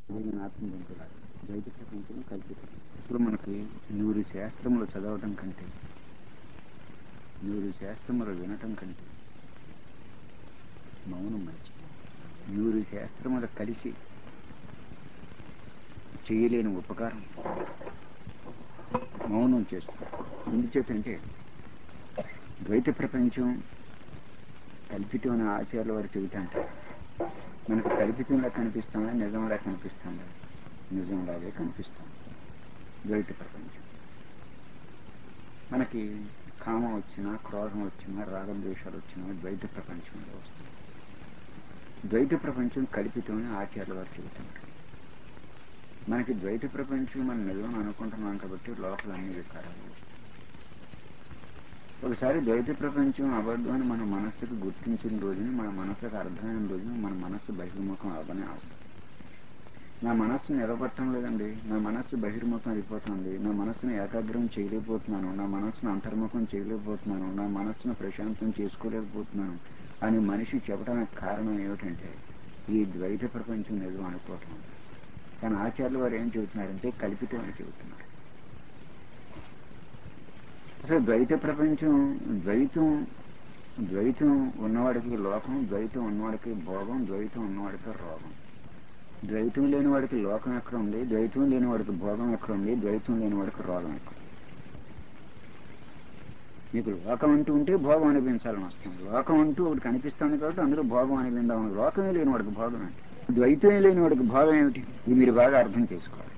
దీన్ని ఆత్మ పొందుతారు బయట ప్రపంచం కల్పితం అసలు మనకి నూరు శాస్త్రములు చదవటం కంటే నూరు శాస్త్రములు వినటం కంటే మౌనం మంచి నూరు శాస్త్రములు కలిసి చేయలేని ఉపకారం మౌనం చేస్తుంది ఎందుచేతంటే ద్వైత ప్రపంచం కల్పితం అనే ఆచార్యుల వారు చెబుతాంటే మనకు కల్పితంగా కనిపిస్తుందా నిజంలా కనిపిస్తుందా నిజంలాగే కనిపిస్తుంది ద్వైత ప్రపంచం మనకి కామం వచ్చినా క్రోధం వచ్చినా రాగం ద్వేషాలు వచ్చినా ద్వైత ప్రపంచంలో వస్తుంది ద్వైత ప్రపంచం కల్పితం అని ఆచార్యుల వారు చెబుతుంటారు మనకి ద్వైత ప్రపంచం మనం నిజం అనుకుంటున్నాం కాబట్టి లోపల అన్ని వికారాలు ఒకసారి ద్వైత ప్రపంచం అబద్ధం అని మన మనస్సుకు గుర్తించిన రోజున మన మనస్సుకు అర్థమైన రోజున మన మనస్సు బహిర్ముఖం అవనే అవుతుంది నా మనస్సు నిలబట్టడం లేదండి నా మనస్సు బహిర్ముఖం అయిపోతుంది నా మనస్సును ఏకాగ్రం చేయలేకపోతున్నాను నా మనస్సును అంతర్ముఖం చేయలేకపోతున్నాను నా మనస్సును ప్రశాంతం చేసుకోలేకపోతున్నాను అని మనిషి చెప్పడానికి కారణం ఏమిటంటే ఈ ద్వైత ప్రపంచం నిజం అనుకోవటం కానీ ఆచార్యులు వారు ఏం చెబుతున్నారంటే కల్పితం అని చెబుతున్నారు అసలు ద్వైత ప్రపంచం ద్వైతం ద్వైతం ఉన్నవాడికి లోకం ద్వైతం ఉన్నవాడికి భోగం ద్వైతం ఉన్నవాడికి రోగం ద్వైతం లేని వాడికి లోకం ఎక్కడ ఉంది ద్వైతం లేని వాడికి భోగం ఎక్కడ ఉంది ద్వైతం లేని వాడికి రోగం ఎక్కడ మీకు లోకం అంటూ ఉంటే భోగం అనిపించాలని వస్తుంది లోకం అంటూ ఒకటి కనిపిస్తుంది కాబట్టి అందరూ భోగం అనిపిందామని లోకమే లేని వాడికి భోగం అంటే ద్వైతమే లేని వాడికి భోగం ఏమిటి ఇది మీరు బాగా అర్థం చేసుకోవాలి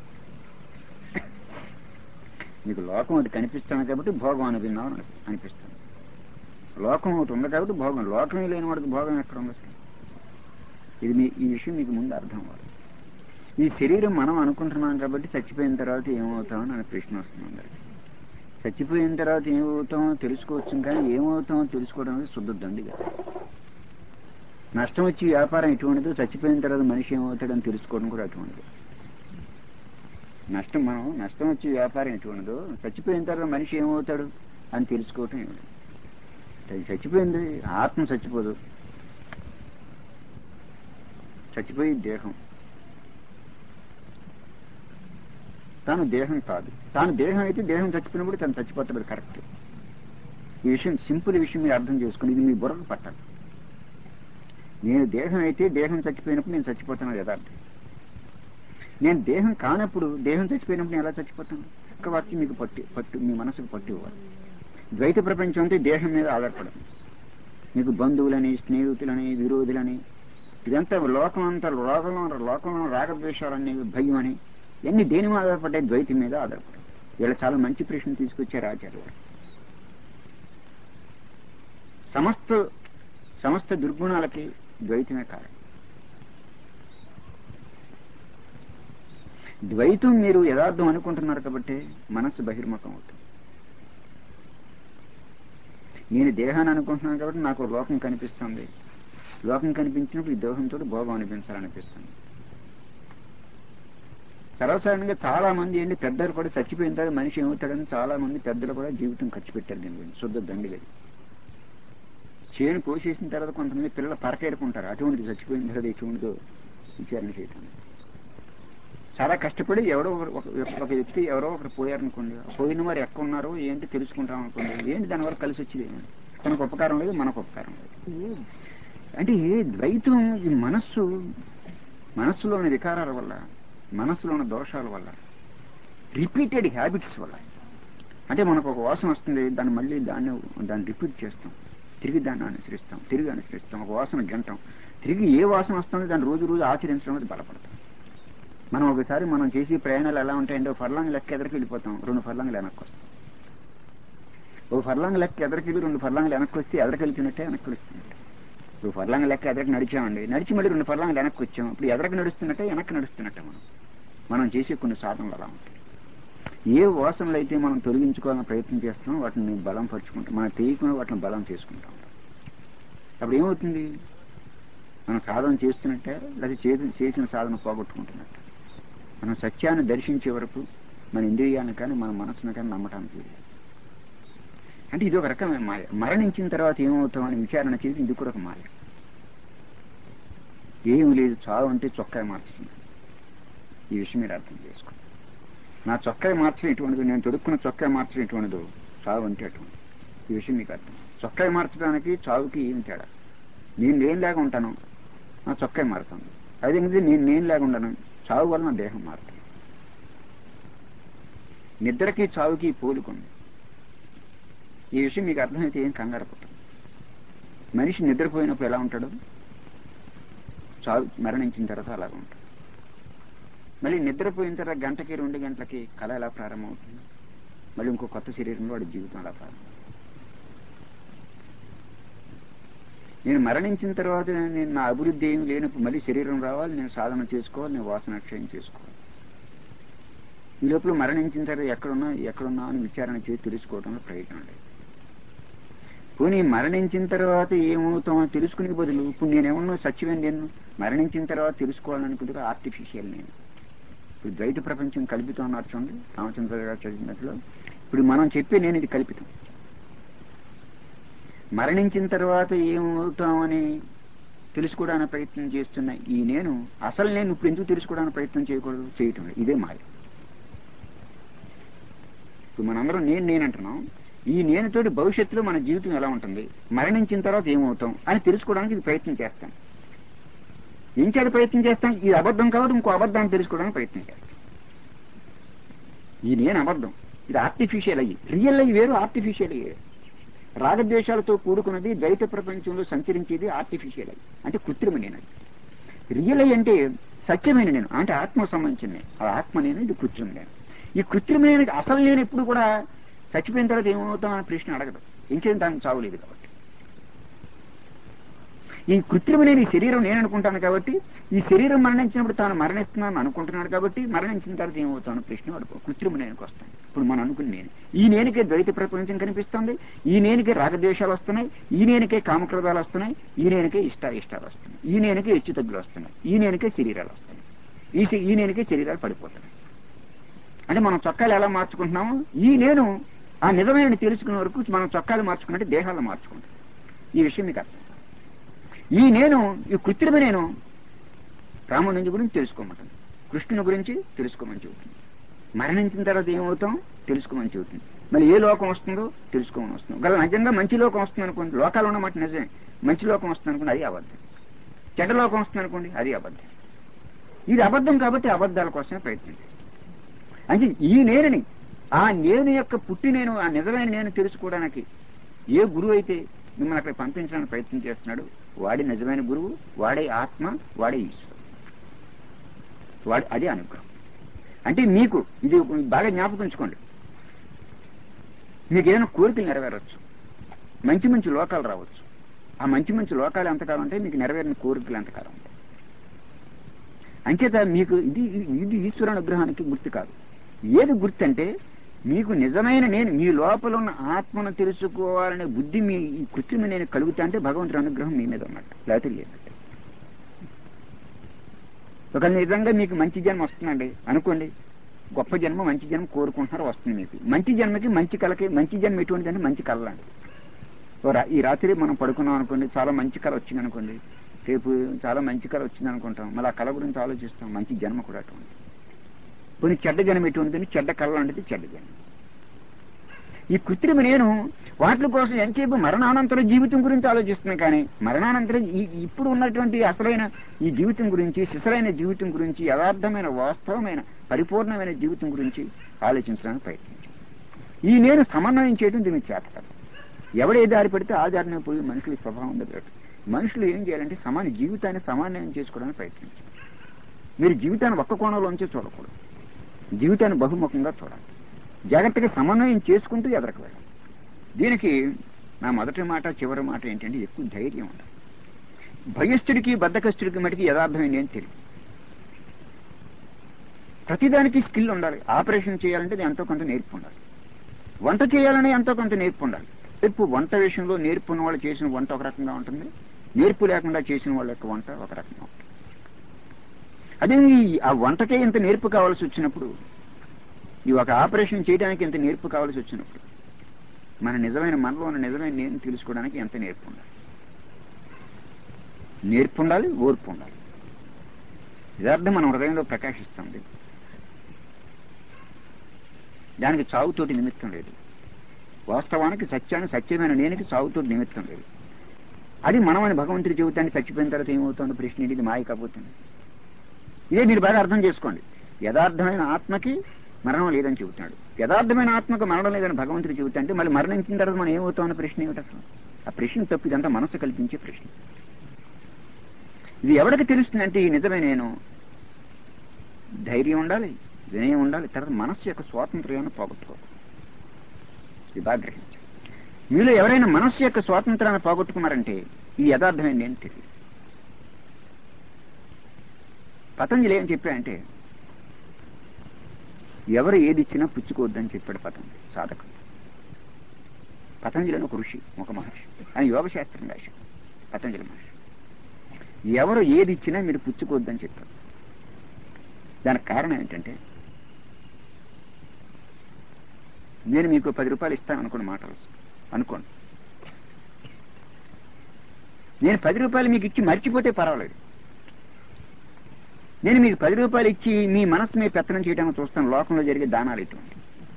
మీకు లోకం ఒకటి కనిపిస్తుంది కాబట్టి భోగం అనిపిందాం అనిపిస్తుంది లోకం ఒకటి ఉంది కాబట్టి భోగం లోకమే లేని వాడికి భోగం ఎక్కడ ఉంది అసలు ఇది మీ ఈ విషయం మీకు ముందు అర్థం అవ్వాలి ఈ శరీరం మనం అనుకుంటున్నాం కాబట్టి చచ్చిపోయిన తర్వాత ఏమవుతామని అనే ప్రశ్న వస్తుంది అందరికి చచ్చిపోయిన తర్వాత ఏమవుతామో తెలుసుకోవచ్చు కానీ ఏమవుతామో తెలుసుకోవడం అనేది శుద్ధ దండిగా నష్టం వచ్చి వ్యాపారం ఎటువంటిదో చచ్చిపోయిన తర్వాత మనిషి ఏమవుతాడని తెలుసుకోవడం కూడా అటువంటిది నష్టం మనం నష్టం వచ్చి వ్యాపారం ఎటువంటిదో చచ్చిపోయిన తర్వాత మనిషి ఏమవుతాడు అని తెలుసుకోవటం ఏమిటి అది చచ్చిపోయింది ఆత్మ చచ్చిపోదు చచ్చిపోయి దేహం తాను దేహం కాదు తాను దేహం అయితే దేహం చచ్చిపోయినప్పుడు తను చచ్చిపోతాడు కరెక్ట్ ఈ విషయం సింపుల్ విషయం మీరు అర్థం చేసుకుని ఇది మీ బుర్రకు పట్టాలి నేను దేహం అయితే దేహం చచ్చిపోయినప్పుడు నేను చచ్చిపోతాను యథార్థం నేను దేహం కానప్పుడు దేహం చచ్చిపోయినప్పుడు నేను ఎలా చచ్చిపోతాను ఒక్క వాక్యం మీకు పట్టి పట్టు మీ మనసుకు పట్టు ఇవ్వాలి ద్వైత ప్రపంచం అంటే దేహం మీద ఆధారపడదు మీకు బంధువులని స్నేహితులని విరోధులని ఇదంతా లోకం అంతా లోకంలో లోకంలో రాగద్వేషాలని భయం అని ఇవన్నీ దేని మీద ఆధారపడ్డాయి ద్వైతం మీద ఆధారపడ్డాయి వీళ్ళు చాలా మంచి ప్రశ్న తీసుకొచ్చారు ఆచార్య సమస్త సమస్త దుర్గుణాలకి ద్వైతమే కారణం ద్వైతం మీరు యథార్థం అనుకుంటున్నారు కాబట్టి మనస్సు బహిర్ముఖం అవుతుంది నేను దేహాన్ని అనుకుంటున్నాను కాబట్టి నాకు లోకం కనిపిస్తుంది లోకం కనిపించినప్పుడు ఈ దేహంతో భోగం అనిపించాలనిపిస్తుంది సర్వసాధారణంగా చాలా మంది ఏంటి పెద్దలు కూడా చచ్చిపోయిన తర్వాత మనిషి ఏమవుతాడని చాలా మంది పెద్దలు కూడా జీవితం ఖర్చు పెట్టారు దీని గురించి శుద్ధ దండిగది చేను కోసేసిన తర్వాత కొంతమంది పిల్లలు పరకేరుకుంటారు అటువంటిది చచ్చిపోయిన తర్వాత ఎటువంటిదో విచారణ చేయటం చాలా కష్టపడి ఎవరో ఒక వ్యక్తి ఎవరో ఒకరు పోయారనుకోండి పోయిన వారు ఎక్కడ ఉన్నారో ఏంటి తెలుసుకుంటాం అనుకోండి ఏంటి దానివల్ల కలిసి వచ్చేది తనకు ఉపకారం లేదు మనకు ఉపకారం లేదు అంటే ద్వైతం ఈ మనస్సు మనస్సులోని వికారాల వల్ల మనస్సులోని దోషాల వల్ల రిపీటెడ్ హ్యాబిట్స్ వల్ల అంటే మనకు ఒక వాసన వస్తుంది దాన్ని మళ్ళీ దాన్ని దాన్ని రిపీట్ చేస్తాం తిరిగి దాన్ని అనుసరిస్తాం తిరిగి అనుసరిస్తాం ఒక వాసన గంటాం తిరిగి ఏ వాసన వస్తుందో దాన్ని రోజు రోజు ఆచరించడం అనేది బలపడతాం మనం ఒకసారి మనం చేసే ప్రయాణాలు ఎలా ఉంటాయంటే ఫర్లాంగ్ లెక్క ఎదరికి వెళ్ళిపోతాం రెండు ఫర్లాంగ్లు వెనక్కి వస్తాం ఓ ఫర్లాంగ్ లెక్క ఎదరికి వెళ్ళి రెండు ఫర్లాంగ్లు వెనక్కి వస్తే ఎదరికి వెళ్తున్నట్టే వెనక్కి వస్తున్నట్టే ఇప్పుడు ఫర్లాంగ్ లెక్క ఎదరికి నడిచామండి నడిచి మళ్ళీ రెండు ఫర్లాంగ్లు వెనక్కి వచ్చాం ఇప్పుడు ఎదరికి నడుస్తున్నట్టే వెనక్కి నడుస్తున్నట్టే మనం మనం చేసే కొన్ని సాధనలు అలా ఉంటాయి ఏ వాసనలు అయితే మనం తొలగించుకోవాలని ప్రయత్నం చేస్తామో వాటిని బలం పరుచుకుంటాం మనం తెలియకుండా వాటిని బలం చేసుకుంటాం అప్పుడు ఏమవుతుంది మనం సాధన చేస్తున్నట్టే లేదా చేసిన సాధన పోగొట్టుకుంటున్నట్టే మనం సత్యాన్ని దర్శించే వరకు మన ఇంద్రియాన్ని కానీ మన మనసును కానీ నమ్మటానికి లేదు అంటే ఇది ఒక రకమైన మాయ మరణించిన తర్వాత ఏమవుతామని విచారణ చేసి ఇది కూడా ఒక మాయ ఏమి లేదు చావు అంటే చొక్కా మార్చుతుంది ఈ విషయం మీరు అర్థం చేసుకోండి నా చొక్కా మార్చడం ఎటువంటిది నేను తొడుక్కున్న చొక్కా మార్చడం ఎటువంటిదో చావు అంటే అటువంటి ఈ విషయం మీకు అర్థం చొక్కా మార్చడానికి చావుకి ఏం తేడా నేను నేను లేక ఉంటాను నా చొక్కా మారుతాను అదే నేను నేను లేక ఉండను చావు వల్ల నా దేహం మారుతుంది నిద్రకి చావుకి పోలుకుంది ఈ విషయం మీకు అర్థమైతే ఏం కంగారు పట్టదు మనిషి నిద్రపోయినప్పుడు ఎలా ఉంటాడు చావు మరణించిన తర్వాత అలాగ ఉంటాడు మళ్ళీ నిద్రపోయిన తర్వాత గంటకి రెండు గంటలకి కళ ఎలా ప్రారంభమవుతుంది మళ్ళీ ఇంకో కొత్త శరీరంలో వాడి జీవితం అలా ప్రారంభం నేను మరణించిన తర్వాత నేను నా అభివృద్ధి ఏమి లేనప్పుడు మళ్ళీ శరీరం రావాలి నేను సాధన చేసుకోవాలి నేను వాసనక్షయం చేసుకోవాలి ఈ లోపల మరణించిన తర్వాత ఎక్కడున్నా ఎక్కడున్నా అని విచారణ చేసి తెలుసుకోవడంలో ప్రయత్నం లేదు పోనీ మరణించిన తర్వాత ఏమవుతామో తెలుసుకునే బదులు ఇప్పుడు నేనేమన్నా సత్యమని నేను మరణించిన తర్వాత తెలుసుకోవాలనుకుంటే ఆర్టిఫిషియల్ నేను ఇప్పుడు ద్వైత ప్రపంచం కల్పితం అన్నారు చూడండి రామచంద్ర గారు చదివినట్లు ఇప్పుడు మనం చెప్పే నేను ఇది కల్పితం మరణించిన తర్వాత ఏమవుతామని తెలుసుకోవడానికి ప్రయత్నం చేస్తున్న ఈ నేను అసలు నేను ఇప్పుడు ఎందుకు తెలుసుకోవడానికి ప్రయత్నం చేయకూడదు చేయటం లేదు. ఇదే మాయ ఇప్పుడు మనందరం నేను నేను అంటున్నాం ఈ నేనుతోటి భవిష్యత్తులో మన జీవితం ఎలా ఉంటుంది మరణించిన తర్వాత ఏమవుతాం అని తెలుసుకోవడానికి ఇది ప్రయత్నం చేస్తాం ఏం చేయాలి ప్రయత్నం చేస్తాం ఇది అబద్ధం కాబట్టి ఇంకో అబద్ధాన్ని తెలుసుకోవడానికి ప్రయత్నం చేస్తాం ఈ నేను అబద్ధం ఇది ఆర్టిఫిషియల్ అయ్యి రియల్ అయ్యి వేరు ఆర్టిఫిషియల్ అయ్యి వేరు రాగద్వేషాలతో కూడుకున్నది ద్వైత ప్రపంచంలో సంచరించేది ఆర్టిఫిషియల్ అయ్యి అంటే కృత్రిమ నేను అది రియల్ అయ్యి అంటే సత్యమైన నేను అంటే ఆత్మకు సంబంధించిన నేను ఆ ఆత్మ నేను ఇది కృత్రిమ నేను ఈ కృత్రిమ నేను అసలు నేను ఎప్పుడు కూడా చచ్చిపోయిన తర్వాత ఏమవుతాం అనే ప్రశ్న అడగదు ఇంకేం దానికి చావులేదు కాబట్టి ఈ కృత్రిమ నేను ఈ శరీరం నేను అనుకుంటాను కాబట్టి ఈ శరీరం మరణించినప్పుడు తాను మరణిస్తున్నాను అనుకుంటున్నాడు కాబట్టి మరణించిన తర్వాత ఏమవుతాను ప్రశ్న అడుగు కృత్రిమ నేనుకు వస్తాను ఇప్పుడు మనం అనుకుని నేను ఈ నేనికే ద్వైత ప్రపంచం కనిపిస్తుంది ఈ నేనికే రాగద్వేషాలు వస్తున్నాయి ఈ నేనికే కామక్రోధాలు వస్తున్నాయి ఈ నేనికే ఇష్ట ఇష్టాలు వస్తున్నాయి ఈ నేనికే హెచ్చు తగ్గులు వస్తున్నాయి ఈ నేనికే శరీరాలు వస్తున్నాయి ఈ శ- ఈ నేనికే శరీరాలు పడిపోతున్నాయి అంటే మనం చొక్కాలు ఎలా మార్చుకుంటున్నాము ఈ నేను ఆ నిజమైన తెలుసుకునే వరకు మనం చొక్కాలు మార్చుకున్నట్టు దేహాలు మార్చుకుంటాం ఈ విషయం మీకు అర్థం ఈ నేను ఈ కృత్రిమ నేను రాముడి గురించి తెలుసుకోమంటుంది కృష్ణుని గురించి తెలుసుకోమని చెబుతుంది మరణించిన తర్వాత ఏమవుతాం తెలుసుకోమని చెబుతుంది మళ్ళీ ఏ లోకం వస్తుందో తెలుసుకోమని వస్తుంది గల నిజంగా మంచి లోకం వస్తుంది అనుకోండి లోకాలు ఉన్నమాట నిజమే మంచి లోకం వస్తుంది అనుకోండి అది అబద్ధం చెడ్డ లోకం వస్తుంది అనుకోండి అది అబద్ధం ఇది అబద్ధం కాబట్టి అబద్ధాల కోసమే ప్రయత్నం చేస్తాం. అంటే ఈ నేరుని ఆ నేను యొక్క పుట్టి నేను ఆ నిజమైన నేను తెలుసుకోవడానికి ఏ గురువు అయితే మిమ్మల్ని అక్కడ పంపించడానికి ప్రయత్నం చేస్తున్నాడు వాడి నిజమైన గురువు వాడే ఆత్మ వాడే ఈశ్వరుడు వాడి అదే అనుగ్రహం అంటే మీకు ఇది బాగా జ్ఞాపకం ఉంచుకోండి మీకు ఏదైనా కోరికలు నెరవేరచ్చు మంచి మంచి లోకాలు రావచ్చు ఆ మంచి మంచి లోకాలు ఎంతకాలం ఉంటాయి మీకు నెరవేరిన కోరికలు ఎంతకాలం ఉంటాయి అంచేత మీకు ఇది ఇది ఈశ్వర అనుగ్రహానికి గుర్తు కాదు ఏది గుర్తు అంటే మీకు నిజమైన నేను మీ లోపల ఉన్న ఆత్మను తెలుసుకోవాలనే బుద్ధి మీ ఈ కృత్రిమ నేను కలుగుతా అంటే భగవంతుడి అనుగ్రహం మీ మీద ఉన్నట్టు లేకపోతే లేదంటే ఒక నిజంగా మీకు మంచి జన్మ వస్తుందండి అనుకోండి గొప్ప జన్మ మంచి జన్మ కోరుకుంటున్నారు వస్తుంది మీకు మంచి జన్మకి మంచి కళకి మంచి జన్మ ఎటువంటిది అంటే మంచి కళ అండి ఓ రా- ఈ రాత్రి మనం పడుకున్నాం అనుకోండి చాలా మంచి కళ వచ్చింది అనుకోండి రేపు చాలా మంచి కళ వచ్చింది అనుకుంటాం మళ్ళీ ఆ కళ గురించి ఆలోచిస్తాం మంచి జన్మ కూడా అటువంటి కొన్ని చెడ్డ జన్మ ఎటువంటిది చెడ్డ కళ లాంటిది చెడ్డ జన్మ ఈ కృత్రిమ నేను వాటి కోసం ఎంతసేపు మరణానంతర జీవితం గురించి ఆలోచిస్తున్నాను కానీ మరణానంతరం ఈ ఇప్పుడు ఉన్నటువంటి అసలైన ఈ జీవితం గురించి సిసలైన జీవితం గురించి యథార్థమైన వాస్తవమైన పరిపూర్ణమైన జీవితం గురించి ఆలోచించడానికి ప్రయత్నించాను ఈ నేను సమన్వయం చేయడం దీనికి చేత కాదు ఎవడే దారి పడితే ఆ దారినే పోయి మనుషుల స్వభావం దగ్గర మనుషులు ఏం చేయాలంటే సమాన జీవితాన్ని సమన్వయం చేసుకోవడానికి ప్రయత్నించాలి మీరు జీవితాన్ని ఒక్క కోణంలోంచే చూడకూడదు జీవితాన్ని బహుముఖంగా చూడాలి జాగ్రత్తగా సమన్వయం చేసుకుంటూ ఎదరకు వెళ్ళాలి దీనికి నా మొదటి మాట చివరి మాట ఏంటంటే ఎక్కువ ధైర్యం ఉండాలి భయస్థుడికి బద్దకస్తుడికి మటుకి యథార్థమైన ఏం తెలియదు ప్రతిదానికి స్కిల్ ఉండాలి ఆపరేషన్ చేయాలంటే అది ఎంతో కొంత నేర్పు ఉండాలి వంట చేయాలని ఎంతో కొంత నేర్పు ఉండాలి నేర్పు వంట విషయంలో నేర్పు ఉన్న వాళ్ళు చేసిన వంట ఒక రకంగా ఉంటుంది నేర్పు లేకుండా చేసిన వాళ్ళ యొక్క వంట ఒక రకంగా ఉంటుంది అదే ఈ- ఆ వంటకే ఇంత నేర్పు కావాల్సి వచ్చినప్పుడు ఈ ఒక ఆపరేషన్ చేయడానికి ఎంత నేర్పు కావాల్సి వచ్చినప్పుడు మన నిజమైన మనలో ఉన్న నిజమైన నేను తెలుసుకోవడానికి ఎంత నేర్పు ఉండాలి నేర్పు ఉండాలి ఓర్పు ఉండాలి యథార్థం మన హృదయంలో ప్రకాశిస్తుంది దానికి చావుతోటి నిమిత్తం లేదు వాస్తవానికి సత్యాన్ని సత్యమైన నేనికి చావుతోటి నిమిత్తం లేదు అది మనమని భగవంతుడి జీవితాన్ని చచ్చిపోయిన తర్వాత ఏమవుతుంది ప్రశ్న ఏంటి? ఇది మాయ కాబోతుంది ఇదే మీరు బాగా అర్థం చేసుకోండి యథార్థమైన ఆత్మకి మరణం లేదని చెబుతున్నాడు యథార్థమైన ఆత్మకు మరణం లేదని భగవంతుడి చెబుతా అంటే మళ్ళీ మరణించిన తర్వాత మనం ఏమవుతాం అన్న ప్రశ్న ఏమిటి అసలు ఆ ప్రశ్న తప్పు ఇదంతా మనసు కల్పించే ప్రశ్న ఇది ఎవరికి తెలుస్తుందంటే ఈ నిజమే నేను ధైర్యం ఉండాలి వినయం ఉండాలి తర్వాత మనస్సు యొక్క స్వాతంత్ర్యాన్ని పోగొట్టుకోవాలి ఇది బాగా గ్రహించాలి మీలో ఎవరైనా మనస్సు యొక్క స్వాతంత్రాన్ని పోగొట్టుకున్నారంటే ఇది యథార్థమైంది అని తెలియదు పతంజలి ఏం చెప్పాడంటే ఎవరు ఏది ఇచ్చినా పుచ్చుకోవద్దని చెప్పాడు పతంజలి సాధకుడు పతంజలి అని ఒక ఋషి ఒక మహర్షి ఆయన యోగశాస్త్రం రాశాడు పతంజలి మహర్షి ఎవరు ఏది ఇచ్చినా మీరు పుచ్చుకోవద్దని చెప్పారు దానికి కారణం ఏంటంటే నేను మీకు పది రూపాయలు ఇస్తాను అనుకోండి మాటలు అనుకోండి నేను పది రూపాయలు మీకు ఇచ్చి మర్చిపోతే పర్వాలేదు నేను మీకు పది రూపాయలు ఇచ్చి మీ మనసు మీద పెత్తనం చేయడానికి చూస్తాను లోకంలో జరిగే దానాలు ఇటువంటి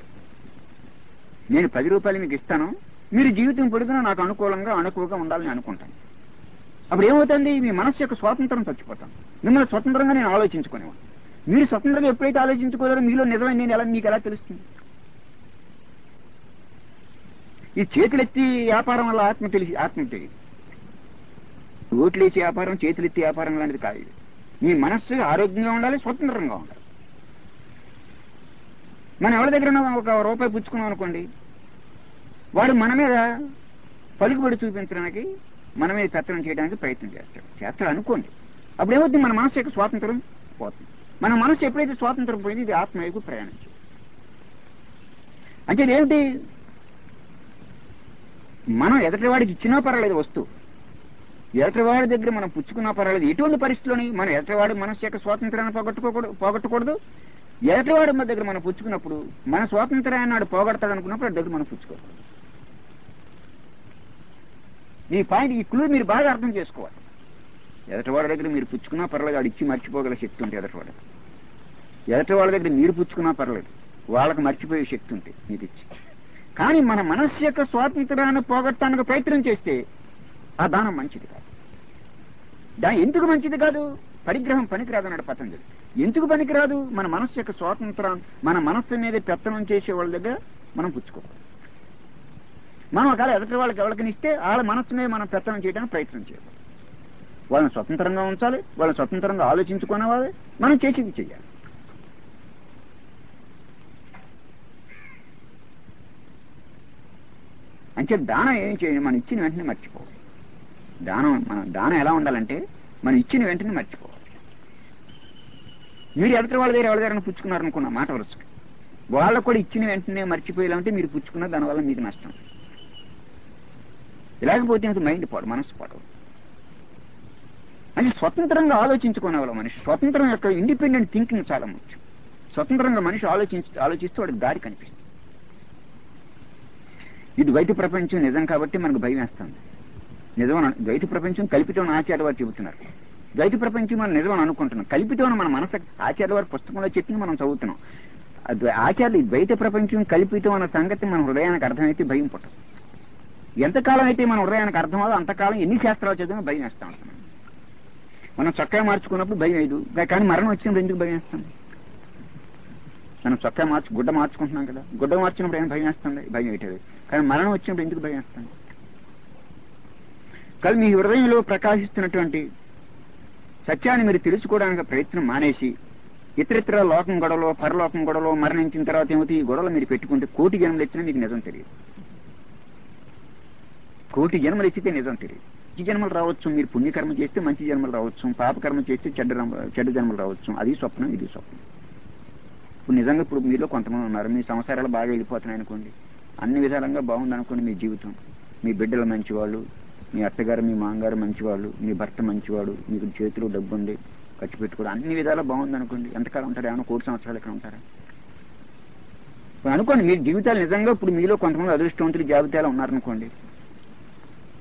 నేను పది రూపాయలు మీకు ఇస్తాను మీరు జీవితం పొడుగునా నాకు అనుకూలంగా అనుకువగా ఉండాలని అనుకుంటాను అప్పుడు ఏమవుతుంది మీ మనస్సు యొక్క స్వాతంత్రం చచ్చిపోతాను మిమ్మల్ని స్వతంత్రంగా నేను ఆలోచించుకునేవాడు మీరు స్వతంత్రంగా ఎప్పుడైతే ఆలోచించుకోలేరో మీలో నిజమైన నేను ఎలా మీకు ఎలా తెలుస్తుంది ఈ చేతులెత్తి వ్యాపారం వల్ల ఆత్మ తెలిసి ఆత్మ తెలియదు ఓట్లేసి వ్యాపారం చేతులెత్తి వ్యాపారం లాంటిది కాదు ఇది. మీ మనస్సు ఆరోగ్యంగా ఉండాలి స్వతంత్రంగా ఉండాలి మనం ఎవరి దగ్గర ఒక రూపాయి పుచ్చుకున్నాం అనుకోండి వాడు మన మీద పలుకుబడి చూపించడానికి మన మీద పెత్తనం చేయడానికి ప్రయత్నం చేస్తాడు చేస్తాడు అనుకోండి అప్పుడు ఏమవుతుంది మన మనసు యొక్క స్వాతంత్రం పోతుంది మన మనసు ఎప్పుడైతే స్వాతంత్రం పోయింది ఇది ఆత్మ వైపు ప్రయాణించు అంటే ఇదేమిటి మనం ఎదటివాడికి ఇచ్చినా పర్వాలేదు వస్తువు ఎదటివాడి దగ్గర మనం పుచ్చుకున్నా పర్వాలేదు ఎటువంటి పరిస్థితుల్లోని మనం ఎదటివాడి మనసు యొక్క స్వాతంత్రాన్ని పోగొట్టుకోకూడదు పోగొట్టకూడదు ఎదటివాడి మన దగ్గర మనం పుచ్చుకున్నప్పుడు మన స్వాతంత్రాన్ని నాడు పోగొడతాడు అనుకున్నప్పుడు అది దగ్గర మనం పుచ్చుకోకూడదు ఈ పాయింట్ ఈ క్లూ మీరు బాగా అర్థం చేసుకోవాలి ఎదటివాడి దగ్గర మీరు పుచ్చుకున్నా పర్లేదు వాడు ఇచ్చి మర్చిపోగల శక్తి ఉంటుంది ఎదటివాడు ఎదటి వాళ్ళ దగ్గర మీరు పుచ్చుకున్నా పర్లేదు వాళ్ళకి మర్చిపోయే శక్తి ఉంటుంది మీకు ఇచ్చి కానీ మన మనస్సు యొక్క స్వాతంత్రాన్ని పోగొట్టడానికి ప్రయత్నం చేస్తే ఆ దానం మంచిది కాదు దాని ఎందుకు మంచిది కాదు పరిగ్రహం పనికిరాదు అన్నాడు పతంజలి ఎందుకు పనికిరాదు మన మనస్సు యొక్క స్వాతంత్రం మన మనస్సు మీద పెత్తనం చేసే వాళ్ళ దగ్గర మనం పుచ్చుకోవాలి మనం ఒకవేళ ఎదుటి వాళ్ళకి ఎవరికైనా ఇస్తే వాళ్ళ మనస్సు మీద మనం పెత్తనం చేయడానికి ప్రయత్నం చేయాలి వాళ్ళని స్వతంత్రంగా ఉంచాలి వాళ్ళని స్వతంత్రంగా ఆలోచించుకునేవాళ్ళు మనం చేసేది చెయ్యాలి అంటే దానం ఏం చేయండి మనం ఇచ్చిన వెంటనే మర్చిపోవాలి దానం మనం దానం ఎలా ఉండాలంటే మనం ఇచ్చిన వెంటనే మర్చిపోవాలి మీరు ఎదుటి వాళ్ళ దగ్గర ఎవరి దగ్గర పుచ్చుకున్నారనుకున్న మాట వరుసకి వాళ్ళకు కూడా ఇచ్చిన వెంటనే మర్చిపోయేలా ఉంటే మీరు పుచ్చుకున్న దానివల్ల మీకు నష్టం లేకపోతే మీకు మైండ్ పాడు మనసు పాడు అంటే స్వతంత్రంగా ఆలోచించుకునే వాళ్ళ మనిషి స్వతంత్రం యొక్క ఇండిపెండెంట్ థింకింగ్ చాలా ముఖ్యం స్వతంత్రంగా మనిషి ఆలోచించి ఆలోచిస్తూ వాడికి దారి కనిపిస్తుంది ఇది ద్వైత ప్రపంచం నిజం కాబట్టి మనకు భయం వేస్తుంది నిజం అని- ద్వైత ప్రపంచం కల్పితం అని ఆచార్య వారు చెబుతున్నారు ద్వైత ప్రపంచం మనం నిజం అని అనుకుంటున్నాం కల్పితం అని మన మనసు ఆచార్య వారి పుస్తకంలో చెప్పింది మనం చదువుతున్నాం ఆ ద్వై- ఆచార్యులు ఈ ద్వైత ప్రపంచం కల్పితం అన్న సంగతి మన హృదయానికి అర్థమైతే భయం పుట్టదు ఎంతకాలం అయితే మన హృదయానికి అర్థమవుదో అంతకాలం ఎన్ని శాస్త్రాలు చదివినా భయం వేస్తా ఉంటున్నాం మనం చొక్కా మార్చుకున్నప్పుడు భయం లేదు కానీ మరణం వచ్చినప్పుడు ఎందుకు భయం వేస్తుంది మనం చొక్కా మార్చు గుడ్డ మార్చుకుంటున్నాం కదా గుడ్డ మార్చినప్పుడు ఏం భయం వేస్తుంది భయం వేయటది కానీ మరణం వచ్చినప్పుడు ఎందుకు భయం వేస్తుంది కానీ మీ హృదయంలో ప్రకాశిస్తున్నటువంటి సత్యాన్ని మీరు తెలుసుకోవడానికి ప్రయత్నం మానేసి ఇతరితర లోకం గొడవలో పరలోకం గొడవలో మరణించిన తర్వాత ఏమవుతుంది ఈ గొడవలు మీరు పెట్టుకుంటే కోటి జన్మలు ఇచ్చినా మీకు నిజం తెలియదు కోటి జన్మలు ఇచ్చితే నిజం తెలియదు ఈ జన్మలు రావచ్చు మీరు పుణ్యకర్మ చేస్తే మంచి జన్మలు రావచ్చు పాపకర్మ చేస్తే చెడ్డ రమ- చెడ్డ జన్మలు రావచ్చు అది స్వప్నం ఇది స్వప్నం ఇప్పుడు నిజంగా ఇప్పుడు మీలో కొంతమంది ఉన్నారు మీ సంసారాలు బాగా వెళ్ళిపోతున్నాయి అనుకోండి అన్ని విధాలంగా బాగుంది అనుకోండి మీ జీవితం మీ బిడ్డలు మంచివాళ్ళు మీ అత్తగారు మీ మామగారు మంచివాళ్ళు మీ భర్త మంచివాడు మీకు చేతిలో డబ్బు ఉంది ఖర్చు పెట్టుకోవడం అన్ని విధాలా బాగుంది అనుకోండి ఎంతకాలం ఉంటారు ఏమైనా కోటి సంవత్సరాలు ఇక్కడ ఉంటారా ఇప్పుడు అనుకోండి మీ జీవితాలు నిజంగా ఇప్పుడు మీలో కొంతమంది అదృష్టవంతులు జాబితాలో ఉన్నారనుకోండి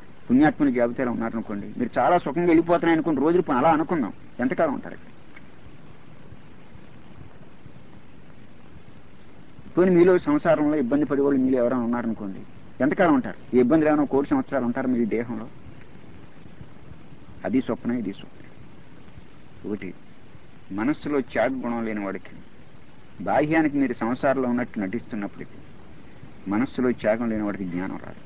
పుణ్యాత్ముల జాబితాలో ఉన్నారనుకోండి మీరు చాలా సుఖంగా వెళ్ళిపోతున్నాయి అనుకోండి రోజులు పోనీ అలా అనుకుందాం ఎంతకాలం ఉంటారు ఇక్కడ? పోనీ మీలో సంసారంలో ఇబ్బంది పడే వాళ్ళు మీరు ఎవరైనా ఉన్నారనుకోండి ఎంతకాలం ఉంటారు ఈ ఇబ్బందులు ఏమైనా కోటి సంవత్సరాలు ఉంటారు మీ దేహంలో అది స్వప్నం ఇది స్వప్నం ఒకటి మనస్సులో త్యాగ గుణం లేని వాడికి బాహ్యానికి మీరు సంసారంలో ఉన్నట్టు నటిస్తున్నప్పటికీ మనస్సులో త్యాగం లేని వాడికి జ్ఞానం రాదు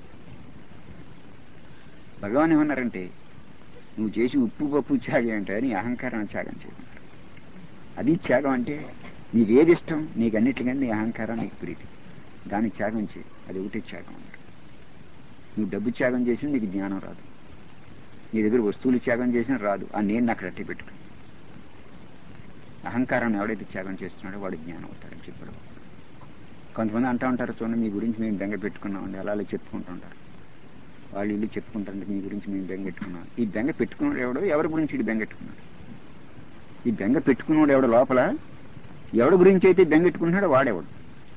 భగవాన్ ఏమన్నారంటే నువ్వు చేసి ఉప్పు పప్పు త్యాగం అంటే నీ అహంకారాన్ని త్యాగం చేయమన్నారు అది త్యాగం అంటే నీకు ఏది ఇష్టం నీకు అన్నిటికంటే నీ అహంకారం నీకు ప్రీతి దాన్ని త్యాగం చేయి అది ఒకటే త్యాగం అన్నారు నువ్వు డబ్బు త్యాగం చేసినా నీకు జ్ఞానం రాదు నీ దగ్గర వస్తువులు త్యాగం చేసినా రాదు ఆ నేను అక్కడ అట్టి పెట్టుకుని అహంకారాన్ని ఎవడైతే త్యాగం చేస్తున్నాడో వాడు జ్ఞానం అవుతాడని చెప్పాడు కొంతమంది అంటూ ఉంటారు చూడండి మీ గురించి మేము బెంగ పెట్టుకున్నామండి అలా అలా చెప్పుకుంటుంటారు వాళ్ళు ఇల్లు చెప్పుకుంటారంటే మీ గురించి మేము బెంగ పెట్టుకున్నాం ఈ బెంగ పెట్టుకున్నాడు ఎవడో ఎవరి గురించి ఇది బెంగ పెట్టుకున్నాడు ఈ బెంగ పెట్టుకున్నాడు ఎవడు లోపల ఎవడి గురించి అయితే బెంగ పెట్టుకుంటున్నాడో వాడెవడు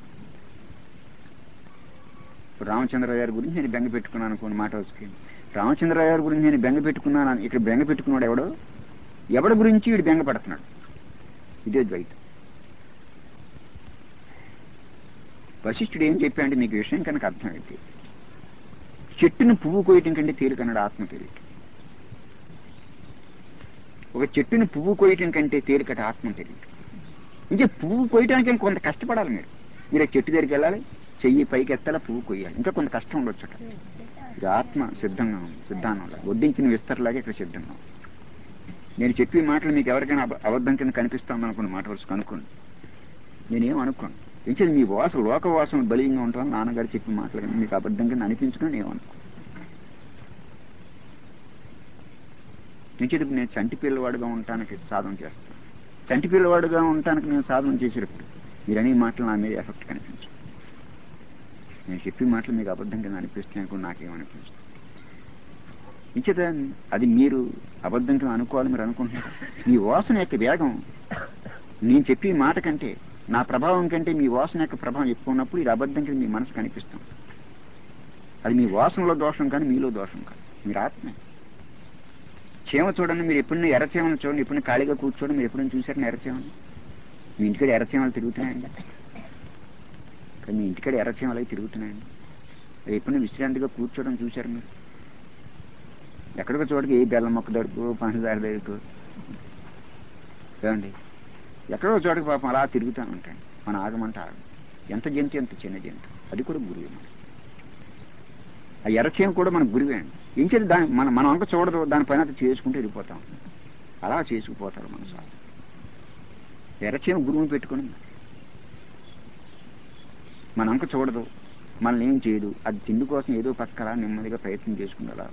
ఇప్పుడు రామచంద్ర గారి గురించి నేను బెంగ పెట్టుకున్నాను అనుకోండి మాట వచ్చి రామచంద్ర గారి గురించి నేను బెంగ పెట్టుకున్నాను అని ఇక్కడ బెంగ పెట్టుకున్నాడు ఎవడు ఎవడి గురించి వీడు బెంగ పడుతున్నాడు ఇదే ద్వైతం వశిష్ఠుడు ఏం చెప్పాడంటే మీకు విషయం కనుక అర్థమైంది చెట్టును పువ్వు కోయటం కంటే తేలికన్నాడు ఆత్మ తేలిక ఒక చెట్టుని పువ్వు కోయటం కంటే తేలికట ఆత్మ తేలిక ఇంకే పువ్వు కోయటానికి కొంత కష్టపడాలి మీరు మీరు ఆ చెట్టు దగ్గరికి వెళ్ళాలి చెయ్యి పైకి ఎత్తాలా పువ్వు కొయ్యాలి ఇంకా కొంత కష్టం ఉండొచ్చట ఇది ఆత్మ సిద్ధంగా ఉంది సిద్ధాంతంలో వడ్డించిన విస్తరలాగా ఇక్కడ సిద్ధంగా ఉంది నేను చెప్పే మాటలు మీకు ఎవరికైనా అబ- అబద్ధం కింద కనిపిస్తాం అనుకున్న మాట వరుస కనుక్కోండి నేనేం అనుకోను ఎంచేది మీ వాస లోక వాసన బలీయంగా ఉంటాను నాన్నగారు చెప్పిన మాటలు కానీ మీకు అబద్ధం కింద అనిపించుకుని నేను అనుకో ఎంచేది నేను చంటి పిల్లవాడుగా ఉండటానికి సాధన చేస్తాను చంటి పిల్లవాడుగా ఉండటానికి నేను సాధన చేసేటప్పుడు మీరు అనే మాటలు నా మీద ఎఫెక్ట్ కనిపించు నేను చెప్పే మాటలు మీకు అబద్ధం కింద అనిపిస్తున్నాయి అనుకో నాకేమనిపించదు ఇంచేత అది మీరు అబద్ధం కింద అనుకోవాలి మీరు అనుకుంటున్నారు మీ వాసన యొక్క వేగం నేను చెప్పే మాట కంటే నా ప్రభావం కంటే మీ వాసన యొక్క ప్రభావం ఎక్కువ ఉన్నప్పుడు ఇది అబద్ధం కింద మీ మనసు కనిపిస్తాం అది మీ వాసనలో దోషం కానీ మీలో దోషం కాదు మీరు ఆత్మే చీమ చూడండి మీరు ఎప్పుడైనా ఎర్రచీమను చూడండి ఎప్పుడైనా ఖాళీగా కూర్చోండి మీరు ఎప్పుడైనా చూసారని ఎర్రచీమని మీ ఇంటికాడ ఎర్రచీమలు తిరుగుతున్నాయండి కానీ మీ ఇంటికాడ ఎర్రచీమలు అవి తిరుగుతున్నాయండి అది ఎప్పుడైనా విశ్రాంతిగా కూర్చోవడం చూశారు మీరు ఎక్కడికో చోటకి ఏ బెల్లం మొక్క దొరుకు పంచదార దొరుకు ఏమండి ఎక్కడో చోటకి పాపం అలా తిరుగుతూ ఉంటాయి మన ఆగమంటే ఆగం ఎంత జంతు ఎంత చిన్న జంతు అది కూడా గురువే మనకి ఆ ఎర్రచేయం కూడా మన గురువే అండి ఏం చేయాలి దాని మన మన అంక చూడదు దాని పైన అది చేసుకుంటూ వెళ్ళిపోతాం అలా చేసుకుపోతారు మన సాధన ఎర్రచేయం గురువుని పెట్టుకుని మన అంక చూడదు మనల్ని ఏం చేయదు అది తిండి కోసం ఏదో పక్కల నెమ్మదిగా ప్రయత్నం చేసుకుని అలా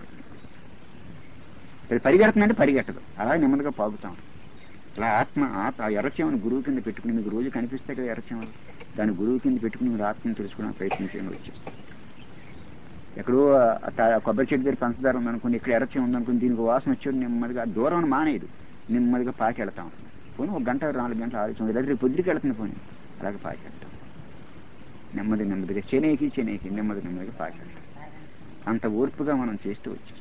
అది పరిగెడుతుందంటే పరిగెట్టదు అలా నెమ్మదిగా పాగుతాం అలా ఆత్మ ఆత్మ ఆ ఎర్రచేమని గురువు కింద పెట్టుకుని మీకు రోజు కనిపిస్తాయి కదా ఎర్రచేమలు దాని గురువు కింద పెట్టుకుని మీరు ఆత్మను తెలుసుకోవడానికి ప్రయత్నం చేయడం వచ్చేస్తాం ఎక్కడో ఆ తా- కొబ్బరి చెట్టు దగ్గర పంచదార ఉందనుకోండి ఇక్కడ ఎర్రచేమ ఉందనుకోండి దీనికి వాసన వచ్చేది నెమ్మదిగా ఆ దూరం మానేది నెమ్మదిగా పాకి వెళ్తాం పోనీ ఒక గంట నాలుగు గంటలు ఆలోచన లేదా రేపు పొద్దుకి వెళ్తుంది పోనీ అలాగే పాకి వెళ్తాం నెమ్మది నెమ్మదిగా చెనేకి చెనేకి నెమ్మది నెమ్మదిగా పాకి వెళ్తాం అంత ఓర్పుగా మనం చేస్తూ వచ్చేస్తాం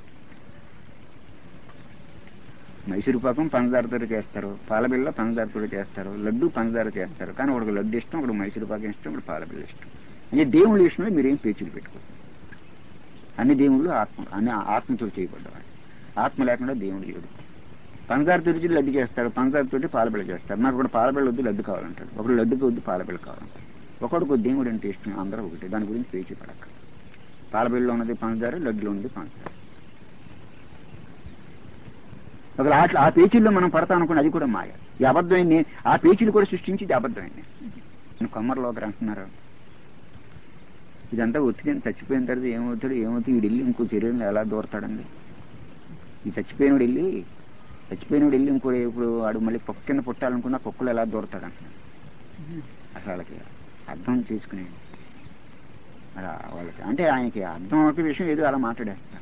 మైసూరు పాకం పంచదారతో చేస్తారు పాలబిల్ల పంచదారతో చేస్తారు లడ్డు పంచదార చేస్తారు కానీ ఒకడు లడ్డు ఇష్టం ఒకడు మైసూరు పాకం ఇష్టం ఒకడు పాలబిల్ల ఇష్టం అంటే దేవుళ్ళ విషయంలో మీరేం పేచీలు పెట్టుకోరు అన్ని దేవుళ్ళు ఆత్మ అన్ని ఆత్మతో చేయబడ్డవాడు ఆత్మ లేకుండా దేవుడు లేడు పంచదార తుడిచి లడ్డు చేస్తాడు పంచదార తోటి పాలబిళ్ళ చేస్తారు నాకు ఒకటి పాలబిళ్ళ వద్దు లడ్డు కావాలంటాడు ఒకడు లడ్డుకి వద్దు పాలబిళ్ళ కావాలంటాడు ఒకడికి దేవుడు అంటే ఇష్టం అందరూ ఒకటి దాని గురించి పేచీ పడక పాలబిళ్ళలో ఉన్నది పంచదార లడ్డులో ఉన్నది పంచదార ఒకవేళ అట్లా ఆ పేచీల్లో మనం పడతాం అనుకుని అది కూడా మాయ ఈ అబద్ధమైంది ఆ పేచీలు కూడా సృష్టించి ఇది అబద్ధమైంది కొమ్మరిలో ఒకరు అంటున్నారు ఇదంతా ఒత్తిడి చచ్చిపోయిన తర్వాత ఏమవుతాడు ఏమవుతుంది వీడు వెళ్ళి ఇంకో శరీరంలో ఎలా దూరతాడండి ఈ చచ్చిపోయినోడు వెళ్ళి చచ్చిపోయినోడు వెళ్ళి ఇంకో ఇప్పుడు వాడు మళ్ళీ కుక్క కింద పుట్టాలనుకున్న కుక్కలు ఎలా దూరతాడంట అసలు వాళ్ళకి అర్థం చేసుకునే అలా వాళ్ళకి అంటే ఆయనకి అర్థం ఒక విషయం ఏదో అలా మాట్లాడేస్తారు